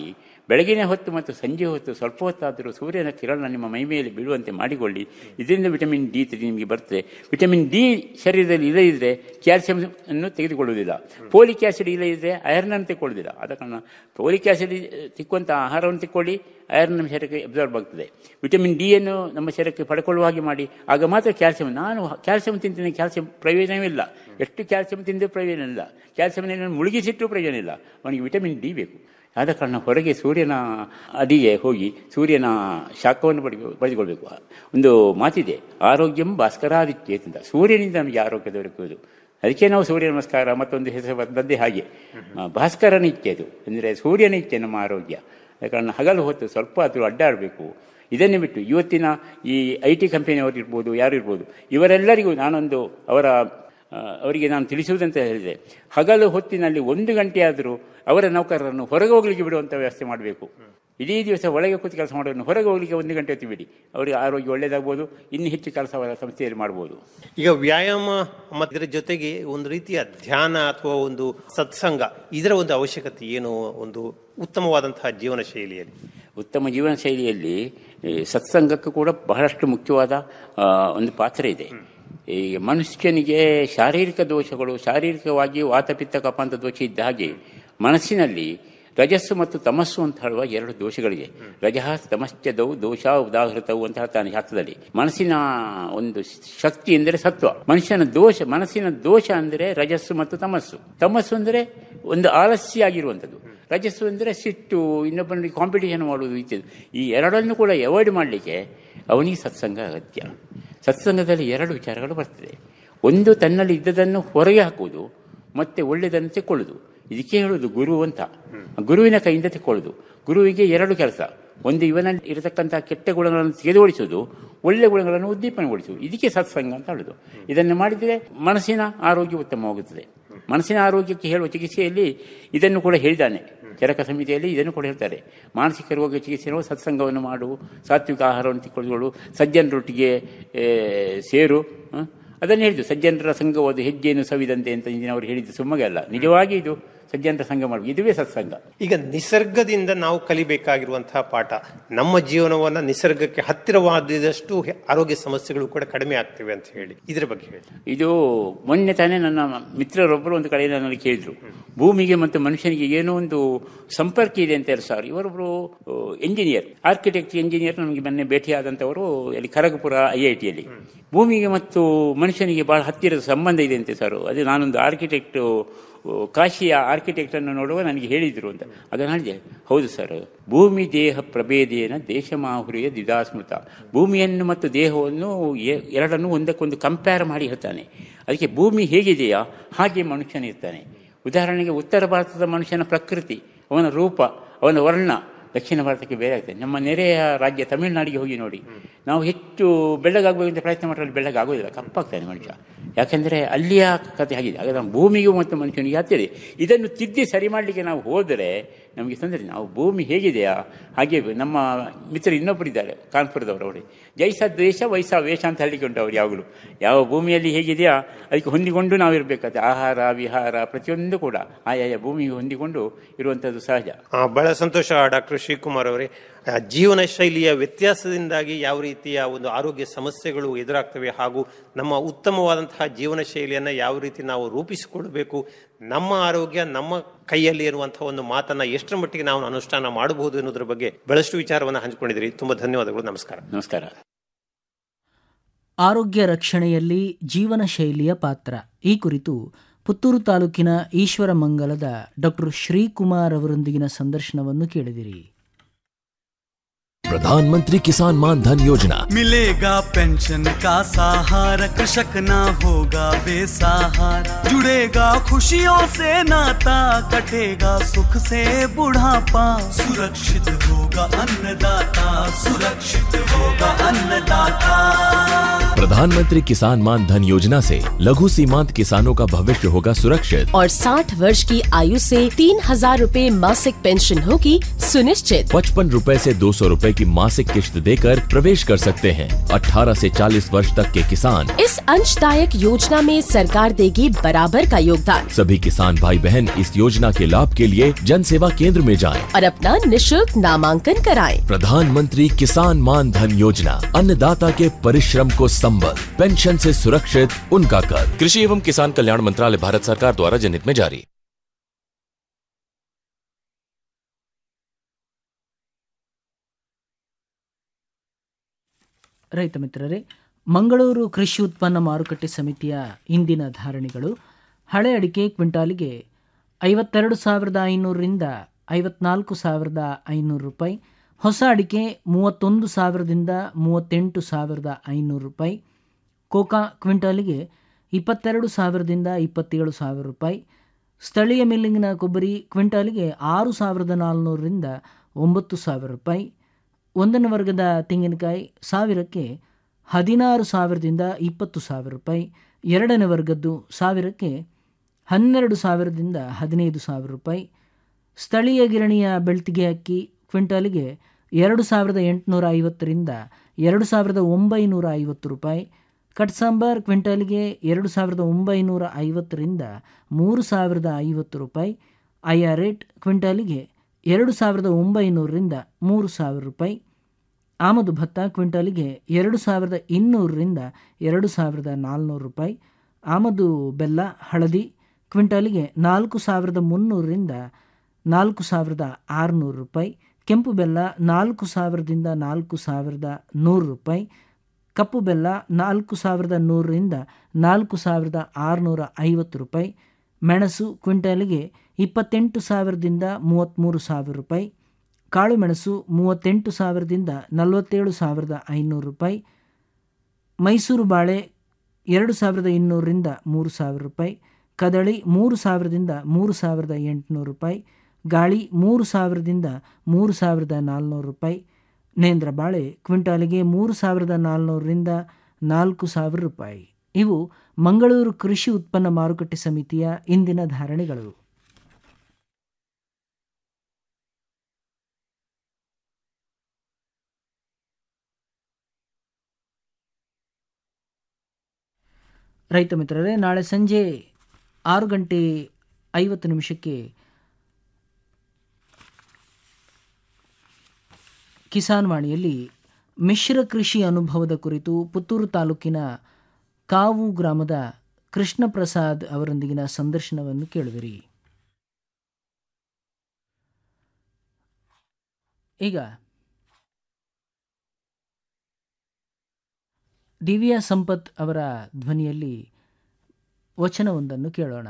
ಬೆಳಗಿನ ಹೊತ್ತು ಮತ್ತು ಸಂಜೆ ಹೊತ್ತು ಸ್ವಲ್ಪ ಹೊತ್ತಾದರೂ ಸೂರ್ಯನ ಕಿರಣ ನಿಮ್ಮ ಮೈ ಮೇಲೆ ಬೀಳುವಂತೆ ಮಾಡಿಕೊಳ್ಳಿ ಇದರಿಂದ ವಿಟಮಿನ್ ಡಿ ತ್ರೀ ನಿಮಗೆ ಬರ್ತದೆ ವಿಟಮಿನ್ ಡಿ ಶರೀರದಲ್ಲಿ ಇಲ್ಲದಿದ್ದರೆ ಕ್ಯಾಲ್ಸಿಯಂ ಅನ್ನು ತೆಗೆದುಕೊಳ್ಳುವುದಿಲ್ಲ ಫೋಲಿಕ್ ಆಸಿಡ್ ಇಲ್ಲದಿದ್ದರೆ ಐರನ್ ಅನ್ನು ತೆಗೆದುಕೊಳ್ಳುವುದಿಲ್ಲ ಆದ ಕಾರಣ ಫೋಲಿಕ್ ಆಸಿಡ್ ತಿಕ್ಕುವಂಥ ಆಹಾರವನ್ನು ತಿಕ್ಕೊಳ್ಳಿ ಐರನ್ ನಮ್ಮ ಶರೀರಕ್ಕೆ ಅಬ್ಸರ್ವ್ ಆಗ್ತದೆ ವಿಟಮಿನ್ ಡಿ ಅನ್ನು ನಮ್ಮ ಶರೀರಕ್ಕೆ ಪಡ್ಕೊಳ್ಳುವ ಹಾಗೆ ಮಾಡಿ ಆಗ ಮಾತ್ರ ಕ್ಯಾಲ್ಸಿಯಂ ನಾನು ಕ್ಯಾಲ್ಸಿಯಂ ತಿಂತೀನಿ ಕ್ಯಾಲ್ಸಿಯಂ ಪ್ರಯೋಜನವಿಲ್ಲ ಎಷ್ಟು ಕ್ಯಾಲ್ಸಿಯಂ ತಿಂದರೂ ಪ್ರಯೋಜನ ಇಲ್ಲ ಕ್ಯಾಲ್ಸಿಯಂ ಮುಳುಗಿಸಿಟ್ಟರೂ ಪ್ರಯೋಜನ ಇಲ್ಲ ಅವನಿಗೆ ವಿಟಮಿನ್ ಡಿ ಬೇಕು ಆದ ಕಾರಣ ಹೊರಗೆ ಸೂರ್ಯನ ಅಡಿಗೆ ಹೋಗಿ ಸೂರ್ಯನ ಶಾಖವನ್ನು ಪಡಿ ಪಡೆದುಕೊಳ್ಬೇಕು ಒಂದು ಮಾತಿದೆ ಆರೋಗ್ಯಂ ಭಾಸ್ಕರಾದಿತ್ಯ ಅಂತ ಸೂರ್ಯನಿಂದ ನಮಗೆ ಆರೋಗ್ಯ ದೊರಕುವುದು ಅದಕ್ಕೆ ನಾವು ಸೂರ್ಯ ನಮಸ್ಕಾರ ಮತ್ತೊಂದು ಹೆಸರು ಬಂದದ್ದೇ ಹಾಗೆ ಭಾಸ್ಕರನ ಇಚ್ಛೆ ಅದು ಅಂದರೆ ಸೂರ್ಯನ ಇಚ್ಛೆ ನಮ್ಮ ಆರೋಗ್ಯ ಆದ ಕಾರಣ ಹಗಲು ಹೊತ್ತು ಸ್ವಲ್ಪ ಆದರೂ ಅಡ್ಡಾಡಬೇಕು ಇದನ್ನೇ ಬಿಟ್ಟು ಇವತ್ತಿನ ಈ ಐ ಟಿ ಕಂಪನಿಯವರು ಇರ್ಬೋದು ಯಾರು ಇರ್ಬೋದು ಇವರೆಲ್ಲರಿಗೂ ನಾನೊಂದು ಅವರ ಅವರಿಗೆ ನಾನು ತಿಳಿಸುವುದಂತ ಹೇಳಿದೆ ಹಗಲು ಹೊತ್ತಿನಲ್ಲಿ ಒಂದು ಗಂಟೆ ಆದರೂ ಅವರ ನೌಕರರನ್ನು ಹೊರಗೆ ಹೋಗಲಿಕ್ಕೆ ಬಿಡುವಂಥ ವ್ಯವಸ್ಥೆ ಮಾಡಬೇಕು ಇಡೀ ದಿವಸ ಒಳಗೆ ಕೂತು ಕೆಲಸ ಮಾಡೋದನ್ನು ಹೊರಗೆ ಹೋಗಲಿಕ್ಕೆ ಒಂದು ಗಂಟೆ ಹೊತ್ತು ಬಿಡಿ ಅವರಿಗೆ ಆರೋಗ್ಯ ಒಳ್ಳೆಯದಾಗ್ಬೋದು ಇನ್ನು ಹೆಚ್ಚು ಕೆಲಸ ಅವರ ಸಂಸ್ಥೆಯಲ್ಲಿ ಮಾಡ್ಬೋದು ಈಗ ವ್ಯಾಯಾಮ ಮತ್ತು ಇದರ ಜೊತೆಗೆ ಒಂದು ರೀತಿಯ ಧ್ಯಾನ ಅಥವಾ ಒಂದು ಸತ್ಸಂಗ ಇದರ ಒಂದು ಅವಶ್ಯಕತೆ ಏನು ಒಂದು ಉತ್ತಮವಾದಂತಹ ಜೀವನ ಶೈಲಿಯಲ್ಲಿ ಉತ್ತಮ ಜೀವನ ಶೈಲಿಯಲ್ಲಿ ಈ ಸತ್ಸಂಗಕ್ಕೂ ಕೂಡ ಬಹಳಷ್ಟು ಮುಖ್ಯವಾದ ಆ, ಒಂದು ಪಾತ್ರ ಇದೆ ಈ ಮನುಷ್ಯನಿಗೆ ಶಾರೀರಿಕ ದೋಷಗಳು ಶಾರೀರಿಕವಾಗಿ ವಾತಪಿತ್ತ ಕಪಾಂತ ದೋಷ ಇದ್ದ ಹಾಗೆ ಮನಸ್ಸಿನಲ್ಲಿ ರಜಸ್ಸು ಮತ್ತು ತಮಸ್ಸು ಅಂತ ಹೇಳುವ ಎರಡು ದೋಷಗಳಿವೆ ರಜಃ ತಮಶ್ಚದವು ದೋಷ ಉದಾಹೃತವು ಅಂತ ಹೇಳ್ತಾನೆ ಶಾಸ್ತ್ರದಲ್ಲಿ ಮನಸ್ಸಿನ ಒಂದು ಶಕ್ತಿ ಎಂದರೆ ಸತ್ವ ಮನುಷ್ಯನ ದೋಷ ಮನಸ್ಸಿನ ದೋಷ ಅಂದರೆ ರಜಸ್ಸು ಮತ್ತು ತಮಸ್ಸು ತಮಸ್ಸು ಅಂದರೆ ಒಂದು ಆಲಸ್ಯ ಆಗಿರುವಂಥದ್ದು ರಜಸ್ಸು ಅಂದರೆ ಸಿಟ್ಟು ಇನ್ನೊಬ್ಬನಿಗೆ ಕಾಂಪಿಟೇಷನ್ ಮಾಡುವುದು ಇತ್ಯಾದಿ ಈ ಎರಡನ್ನು ಕೂಡ ಅವಾಯ್ಡ್ ಮಾಡಲಿಕ್ಕೆ ಅವನಿಗೆ ಸತ್ಸಂಗ ಅಗತ್ಯ ಸತ್ಸಂಗದಲ್ಲಿ ಎರಡು ವಿಚಾರಗಳು ಬರ್ತದೆ ಒಂದು ತನ್ನಲ್ಲಿ ಇದ್ದದನ್ನು ಹೊರಗೆ ಹಾಕುವುದು ಮತ್ತೆ ಒಳ್ಳೆಯದನ್ನು ತೆಕ್ಕೊಳ್ಳುವುದು ಇದಕ್ಕೆ ಹೇಳುವುದು ಗುರು ಅಂತ ಗುರುವಿನ ಕೈಯಿಂದ ತೆಕ್ಕೊಳ್ಳುವುದು ಗುರುವಿಗೆ ಎರಡು ಕೆಲಸ ಒಂದು ಇವನಲ್ಲಿ ಇರತಕ್ಕಂತಹ ಕೆಟ್ಟ ಗುಣಗಳನ್ನು ತೆಗೆದುಗೊಳಿಸುವುದು ಒಳ್ಳೆ ಗುಣಗಳನ್ನು ಉದ್ದೀಪನಗೊಳಿಸುವುದು ಇದಕ್ಕೆ ಸತ್ಸಂಗ ಅಂತ ಹೇಳುದು ಇದನ್ನು ಮಾಡಿದರೆ ಮನಸ್ಸಿನ ಆರೋಗ್ಯ ಉತ್ತಮವಾಗುತ್ತದೆ ಮನಸ್ಸಿನ ಆರೋಗ್ಯಕ್ಕೆ ಹೇಳುವ ಚಿಕಿತ್ಸೆಯಲ್ಲಿ ಇದನ್ನು ಕೂಡ ಹೇಳಿದ್ದಾನೆ ಚರಕ ಸಮಿತಿಯಲ್ಲಿ ಇದನ್ನು ಕೂಡ ಹೇಳ್ತಾರೆ ಮಾನಸಿಕ ರೋಗ ಚಿಕಿತ್ಸೆ ಸತ್ಸಂಗವನ್ನು ಮಾಡು ಸಾತ್ವಿಕ ಆಹಾರವನ್ನು ತಿಳ್ಕೊಳ್ಳು ಸಜ್ಜನರೊಟ್ಟಿಗೆ ಏ, ಸೇರು ಹ? ಅದನ್ನು ಹೇಳಿದ್ದು ಸಜ್ಜನರ ಸಂಘವಾದ ಹೆಜ್ಜೆಯನ್ನು ಸವಿದಂತೆ ಅಂತ ಇಂದಿನವರು ಹೇಳಿದ್ದು ಸುಮ್ಮಗೆ ಅಲ್ಲ ನಿಜವಾಗಿ ಇದು ಸಜ್ಜನರ ಸಂಘ ಮಾಡುವುದು ಇದುವೇ ಸತ್ಸಂಗ ಈಗ ನಿಸರ್ಗದಿಂದ ನಾವು ಕಲಿಬೇಕಾಗಿರುವಂತಹ ಪಾಠ ನಮ್ಮ ಜೀವನವನ್ನ ನಿಸರ್ಗಕ್ಕೆ ಹತ್ತಿರವಾದಷ್ಟು ಹೆ- ಆರೋಗ್ಯ ಸಮಸ್ಯೆಗಳು ಕೂಡ ಕಡಿಮೆ ಆಗ್ತಿವೆ ಅಂತ ಹೇಳಿ ಇದರ ಬಗ್ಗೆ ಹೇಳಿ ಇದು ಮೊನ್ನೆ ತಾನೇ ನನ್ನ ಮಿತ್ರರೊಬ್ಬರು ಒಂದು ಕಡೆ ನನಗೆ ಕೇಳಿದ್ರು ಭೂಮಿಗೆ ಮತ್ತು ಮನುಷ್ಯನಿಗೆ ಏನೋ ಒಂದು ಸಂಪರ್ಕ ಇದೆ ಅಂತ ಹೇಳಿ ಸರ್ ಇವರೊಬ್ಬರು ಎಂಜಿನಿಯರ್ ಆರ್ಕಿಟೆಕ್ಟ್ ಎಂಜಿನಿಯರ್ ನನಗೆ ಮೊನ್ನೆ ಭೇಟಿಯಾದಂಥವರು ಅಲ್ಲಿ ಖರಗಪುರ ಐ ಐ ಟಿಯಲ್ಲಿ ಭೂಮಿಗೆ ಮತ್ತು ಮನುಷ್ಯನಿಗೆ ಬಹಳ ಹತ್ತಿರದ ಸಂಬಂಧ ಇದೆ ಅಂತೆ ಸರ್ ಅದು ನಾನೊಂದು ಆರ್ಕಿಟೆಕ್ಟ್ ಕಾಶಿಯ ಆರ್ಕಿಟೆಕ್ಟ್ ಅನ್ನು ನೋಡುವ ನನಗೆ ಹೇಳಿದ್ರು ಅಂತ ಅದನ್ನು ಹೇಳಿದೆ ಹೌದು ಸರ್ ಭೂಮಿ ದೇಹ ಪ್ರಭೇದೇನ ದೇಶ ಮಾಹುರಿಯ ದಿದಾಸ್ಮೃತ ಭೂಮಿಯನ್ನು ಮತ್ತು ದೇಹವನ್ನು ಎ- ಎರಡನ್ನು ಒಂದಕ್ಕೊಂದು ಕಂಪೇರ್ ಮಾಡಿ ಹೇಳ್ತಾನೆ ಅದಕ್ಕೆ ಭೂಮಿ ಹೇಗಿದೆಯಾ ಹಾಗೆ ಮನುಷ್ಯನಿರ್ತಾನೆ ಉದಾಹರಣೆಗೆ ಉತ್ತರ ಭಾರತದ ಮನುಷ್ಯನ ಪ್ರಕೃತಿ ಅವನ ರೂಪ ಅವನ ವರ್ಣ ದಕ್ಷಿಣ ಭಾರತಕ್ಕೆ ಬೇರೆ ಆಗ್ತದೆ ನಮ್ಮ ನೆರೆಯ ರಾಜ್ಯ ತಮಿಳುನಾಡಿಗೆ ಹೋಗಿ ನೋಡಿ ನಾವು ಹೆಚ್ಚು ಬೆಳ್ಳಗಾಗಬೇಕಂತ ಪ್ರಯತ್ನ ಮಾಡಿದ್ರೆ ಬೆಳ್ಳಗಾಗೋದಿಲ್ಲ ಕಪ್ಪಾಗ್ತಾನೆ ಮನುಷ್ಯ ಯಾಕೆಂದರೆ ಅಲ್ಲಿಯ ಕಥೆ ಆಗಿದೆ ಹಾಗಾದ್ರೆ ನಮ್ಮ ಭೂಮಿಗೂ ಮತ್ತು ಮನುಷ್ಯನಿಗೆ ಹತ್ತಿರ ಇದನ್ನು ತಿದ್ದಿ ಸರಿ ಮಾಡಲಿಕ್ಕೆ ನಾವು ಹೋದರೆ ನಮಗೆ ತೊಂದರೆ ನಾವು ಭೂಮಿ ಹೇಗಿದೆಯಾ ಹಾಗೆ ನಮ್ಮ ಮಿತ್ರ ಇನ್ನೊಬ್ಬರಿದ್ದಾರೆ ಕಾನ್ಪುರದವರು ಅವರು ಜೈಸ ದ್ವೇಷ ವೈಸ ವೇಷ ಅಂತ ಹೇಳಲಿಕ್ಕೆ ಉಂಟು ಅವ್ರು ಯಾವಾಗಲೂ ಯಾವ ಭೂಮಿಯಲ್ಲಿ ಹೇಗಿದೆಯಾ ಅದಕ್ಕೆ ಹೊಂದಿಕೊಂಡು ನಾವು ಇರಬೇಕಾದ್ರೆ ಆಹಾರ ವಿಹಾರ ಪ್ರತಿಯೊಂದು ಕೂಡ ಆಯಾಯ ಭೂಮಿಗೆ ಹೊಂದಿಕೊಂಡು ಇರುವಂಥದ್ದು ಸಹಜ ಆ, ಬಹಳ ಸಂತೋಷ ಡಾಕ್ಟರ್ ಶ್ರೀಕುಮಾರ್ ಅವರೇ ಆ, ಜೀವನ ಶೈಲಿಯ ವ್ಯತ್ಯಾಸದಿಂದಾಗಿ ಯಾವ ರೀತಿಯ ಒಂದು ಆರೋಗ್ಯ ಸಮಸ್ಯೆಗಳು ಎದುರಾಗ್ತವೆ ಹಾಗೂ ನಮ್ಮ ಉತ್ತಮವಾದಂತಹ ಜೀವನ ಶೈಲಿಯನ್ನ ಯಾವ ರೀತಿ ನಾವು ರೂಪಿಸಿಕೊಳ್ಬೇಕು ನಮ್ಮ ಆರೋಗ್ಯ ನಮ್ಮ ಕೈಯಲ್ಲಿ ಇರುವಂತಹ ಒಂದು ಮಾತನ್ನ ಎಷ್ಟರ ಮಟ್ಟಿಗೆ ನಾವು ಅನುಷ್ಠಾನ ಮಾಡಬಹುದು ಎನ್ನುವುದರ ಬಗ್ಗೆ ಬಹಳಷ್ಟು ವಿಚಾರವನ್ನು ಹಂಚಿಕೊಂಡಿದ್ರಿ ತುಂಬಾ ಧನ್ಯವಾದಗಳು ನಮಸ್ಕಾರ ನಮಸ್ಕಾರ ಆರೋಗ್ಯ ರಕ್ಷಣೆಯಲ್ಲಿ ಜೀವನ ಶೈಲಿಯ ಪಾತ್ರ ಈ ಕುರಿತು ಪುತ್ತೂರು ತಾಲೂಕಿನ ಈಶ್ವರ ಮಂಗಲದ ಡಾಕ್ಟರ್ ಶ್ರೀಕುಮಾರ್ ಅವರೊಂದಿಗಿನ ಸಂದರ್ಶನವನ್ನು ಕೇಳಿದಿರಿ प्रधानमंत्री किसान मान धन योजना मिलेगा पेंशन का सहारा कृषक ना होगा बेसहारा जुड़ेगा खुशियों से नाता कटेगा सुख से बुढ़ापा सुरक्षित होगा अन्नदाता सुरक्षित होगा अन्नदाता प्रधानमंत्री किसान मान धन योजना से लघु सीमांत किसानों का भविष्य होगा सुरक्षित और 60 वर्ष की आयु से तीन हजार रूपए मासिक पेंशन होगी सुनिश्चित पचपन रूपए से दो सौ रूपए की की मासिक किश्त देकर प्रवेश कर सकते हैं 18 से 40 वर्ष तक के किसान इस अंशदायक योजना में सरकार देगी बराबर का योगदान सभी किसान भाई बहन इस योजना के लाभ के लिए जन सेवा केंद्र में जाएं। और अपना निशुल्क नामांकन कराएं। प्रधानमंत्री किसान मान धन योजना अन्नदाता के परिश्रम को संबल पेंशन से सुरक्षित उनका कर कृषि एवं किसान कल्याण मंत्रालय भारत सरकार द्वारा जनहित में जारी ರೈತ ಮಿತ್ರರೇ ಮಂಗಳೂರು ಕೃಷಿ ಉತ್ಪನ್ನ ಮಾರುಕಟ್ಟೆ ಸಮಿತಿಯ ಇಂದಿನ ಧಾರಣೆಗಳು ಹಳೆ ಅಡಿಕೆ ಕ್ವಿಂಟಾಲಿಗೆ ಐವತ್ತೆರಡು ಸಾವಿರದ ಐನೂರರಿಂದ ಐವತ್ನಾಲ್ಕು ಸಾವಿರದ ಐನೂರು ರೂಪಾಯಿ ಹೊಸ ಅಡಿಕೆ ಮೂವತ್ತೊಂದು ಸಾವಿರದಿಂದ ಮೂವತ್ತೆಂಟು ಸಾವಿರದ ಐನೂರು ರೂಪಾಯಿ ಕೋಕಾ ಕ್ವಿಂಟಾಲಿಗೆ ಇಪ್ಪತ್ತೆರಡು ಸಾವಿರದಿಂದ ಇಪ್ಪತ್ತೇಳು ಸಾವಿರ ರೂಪಾಯಿ ಸ್ಥಳೀಯ ಮಿಲ್ಲಿಂಗಿನ ಕೊಬ್ಬರಿ ಕ್ವಿಂಟಾಲಿಗೆ ಆರು ಸಾವಿರದ ನಾಲ್ನೂರರಿಂದ ಒಂಬತ್ತು ಸಾವಿರ ರೂಪಾಯಿ ಒಂದನೇ ವರ್ಗದ ತೆಂಗಿನಕಾಯಿ ಸಾವಿರಕ್ಕೆ ಹದಿನಾರು ಸಾವಿರದಿಂದ ಇಪ್ಪತ್ತು ಸಾವಿರ ರೂಪಾಯಿ ಎರಡನೇ ವರ್ಗದ್ದು ಸಾವಿರಕ್ಕೆ ಹನ್ನೆರಡು ಸಾವಿರದಿಂದ ಹದಿನೈದು ಸಾವಿರ ರೂಪಾಯಿ ಸ್ಥಳೀಯ ಗಿರಣಿಯ ಬೆಳ್ತಿಗೆ ಅಕ್ಕಿ ಕ್ವಿಂಟಾಲಿಗೆ ಎರಡು ಸಾವಿರದ ಎಂಟುನೂರ ಐವತ್ತರಿಂದ ಎರಡು ಸಾವಿರದ ಒಂಬೈನೂರ ಐವತ್ತು ರೂಪಾಯಿ ಕಟ್ ಸಾಂಬಾರ್ ಕ್ವಿಂಟಾಲಿಗೆ ಎರಡು ಸಾವಿರದ ಒಂಬೈನೂರ ಐವತ್ತರಿಂದ ಮೂರು ಸಾವಿರದ ಐವತ್ತು ರೂಪಾಯಿ ಐ ಆರ್ ರೇಟ್ ಕ್ವಿಂಟಾಲಿಗೆ ಎರಡು ಸಾವಿರದ ಒಂಬೈನೂರರಿಂದ ಮೂರು ಸಾವಿರ ರೂಪಾಯಿ ಆಮದು ಭತ್ತ ಕ್ವಿಂಟಾಲಿಗೆ ಎರಡು ಸಾವಿರದ ಇನ್ನೂರರಿಂದ ಎರಡು ಸಾವಿರದ ನಾಲ್ನೂರು ರೂಪಾಯಿ ಆಮದು ಬೆಲ್ಲ ಹಳದಿ ಕ್ವಿಂಟಾಲಿಗೆ ನಾಲ್ಕು ಸಾವಿರದ ಮುನ್ನೂರರಿಂದ ನಾಲ್ಕು ಸಾವಿರದ ಆರುನೂರು ರೂಪಾಯಿ ಕೆಂಪು ಬೆಲ್ಲ ನಾಲ್ಕು ಸಾವಿರದಿಂದ ನಾಲ್ಕು ಸಾವಿರದ ನೂರು ರೂಪಾಯಿ ಕಪ್ಪು ಬೆಲ್ಲ ನಾಲ್ಕು ಸಾವಿರದ ನೂರರಿಂದ ನಾಲ್ಕು ಸಾವಿರದ ಆರುನೂರ ಐವತ್ತು ರೂಪಾಯಿ ಮೆಣಸು ಕ್ವಿಂಟಾಲಿಗೆ ಇಪ್ಪತ್ತೆಂಟು ಸಾವಿರದಿಂದ ಮೂವತ್ತ್ಮೂರು ಸಾವಿರ ರೂಪಾಯಿ ಕಾಳು ಮೆಣಸು ಮೂವತ್ತೆಂಟು ಸಾವಿರದಿಂದ ನಲವತ್ತೇಳು ಸಾವಿರದ ಐನೂರು ರೂಪಾಯಿ ಮೈಸೂರು ಬಾಳೆ ಎರಡು ಸಾವಿರದ ಇನ್ನೂರರಿಂದ ಮೂರು ಸಾವಿರ ರೂಪಾಯಿ ಕದಳಿ ಮೂರು ಸಾವಿರದಿಂದ ಮೂರು ಸಾವಿರದ ಎಂಟುನೂರು ರೂಪಾಯಿ ಗಾಳಿ ಮೂರು ಸಾವಿರದಿಂದ ಮೂರು ಸಾವಿರದ ನಾಲ್ನೂರು ರೂಪಾಯಿ ನೇಂದ್ರ ಬಾಳೆ ಕ್ವಿಂಟಾಲಿಗೆ ಮೂರು ಸಾವಿರದ ನಾಲ್ನೂರರಿಂದ ನಾಲ್ಕು ಸಾವಿರ ರೂಪಾಯಿ ಇವು ಮಂಗಳೂರು ಕೃಷಿ ಉತ್ಪನ್ನ ಮಾರುಕಟ್ಟೆ ಸಮಿತಿಯ ಇಂದಿನ ಧಾರಣೆಗಳು ರೈತ ಮಿತ್ರರೇ ನಾಳೆ ಸಂಜೆ ಆರು ಗಂಟೆ ಐವತ್ತು ನಿಮಿಷಕ್ಕೆ ಕಿಸಾನ್ ವಾಣಿಯಲ್ಲಿ ಮಿಶ್ರ ಕೃಷಿ ಅನುಭವದ ಕುರಿತು ಪುತ್ತೂರು ತಾಲೂಕಿನ ಕಾವು ಗ್ರಾಮದ ಕೃಷ್ಣ ಪ್ರಸಾದ್ ಅವರೊಂದಿಗಿನ ಸಂದರ್ಶನವನ್ನು ಕೇಳುವಿರಿ ಈಗ ದಿವ್ಯಾ ಸಂಪತ್ ಅವರ ಧ್ವನಿಯಲ್ಲಿ ವಚನವೊಂದನ್ನು ಕೇಳೋಣ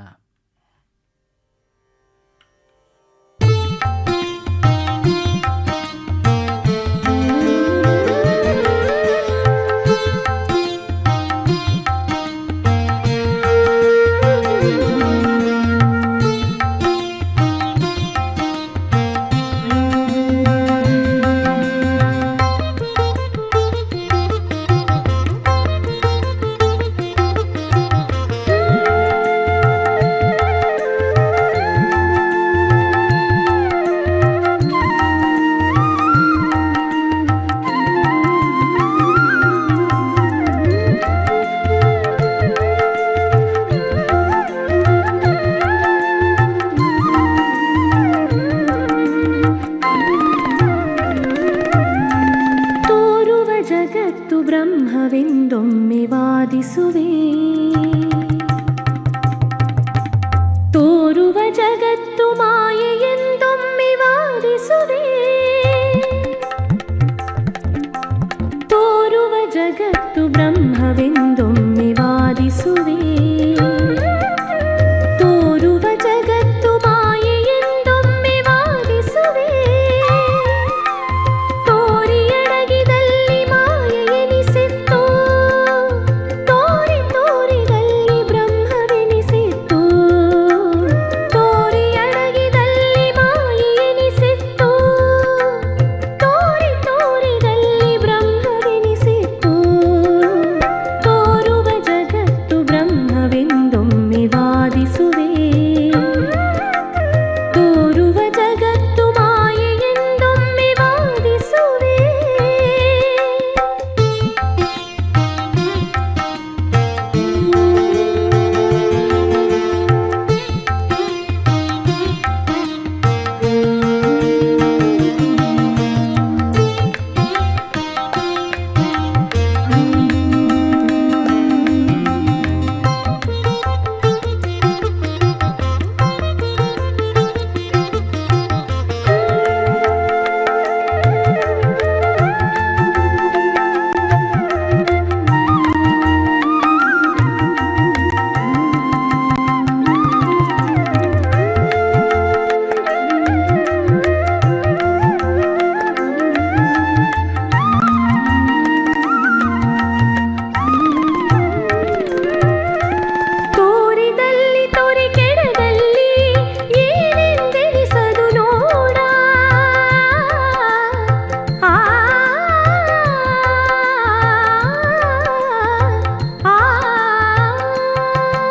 ತೋರುವ ಜಗತ್ತು ಬ್ರಹ್ಮವೆಂದೊಮ್ಮೆ ವಾದಿಸುವೆ ತೋರುವ ಜಗತ್ತು ಮಾಯೆಯೆಂದೊಮ್ಮೆ ವಾದಿಸುವೆ ತೋರುವ ಜಗತ್ತು ಬ್ರಹ್ಮವೆಂದು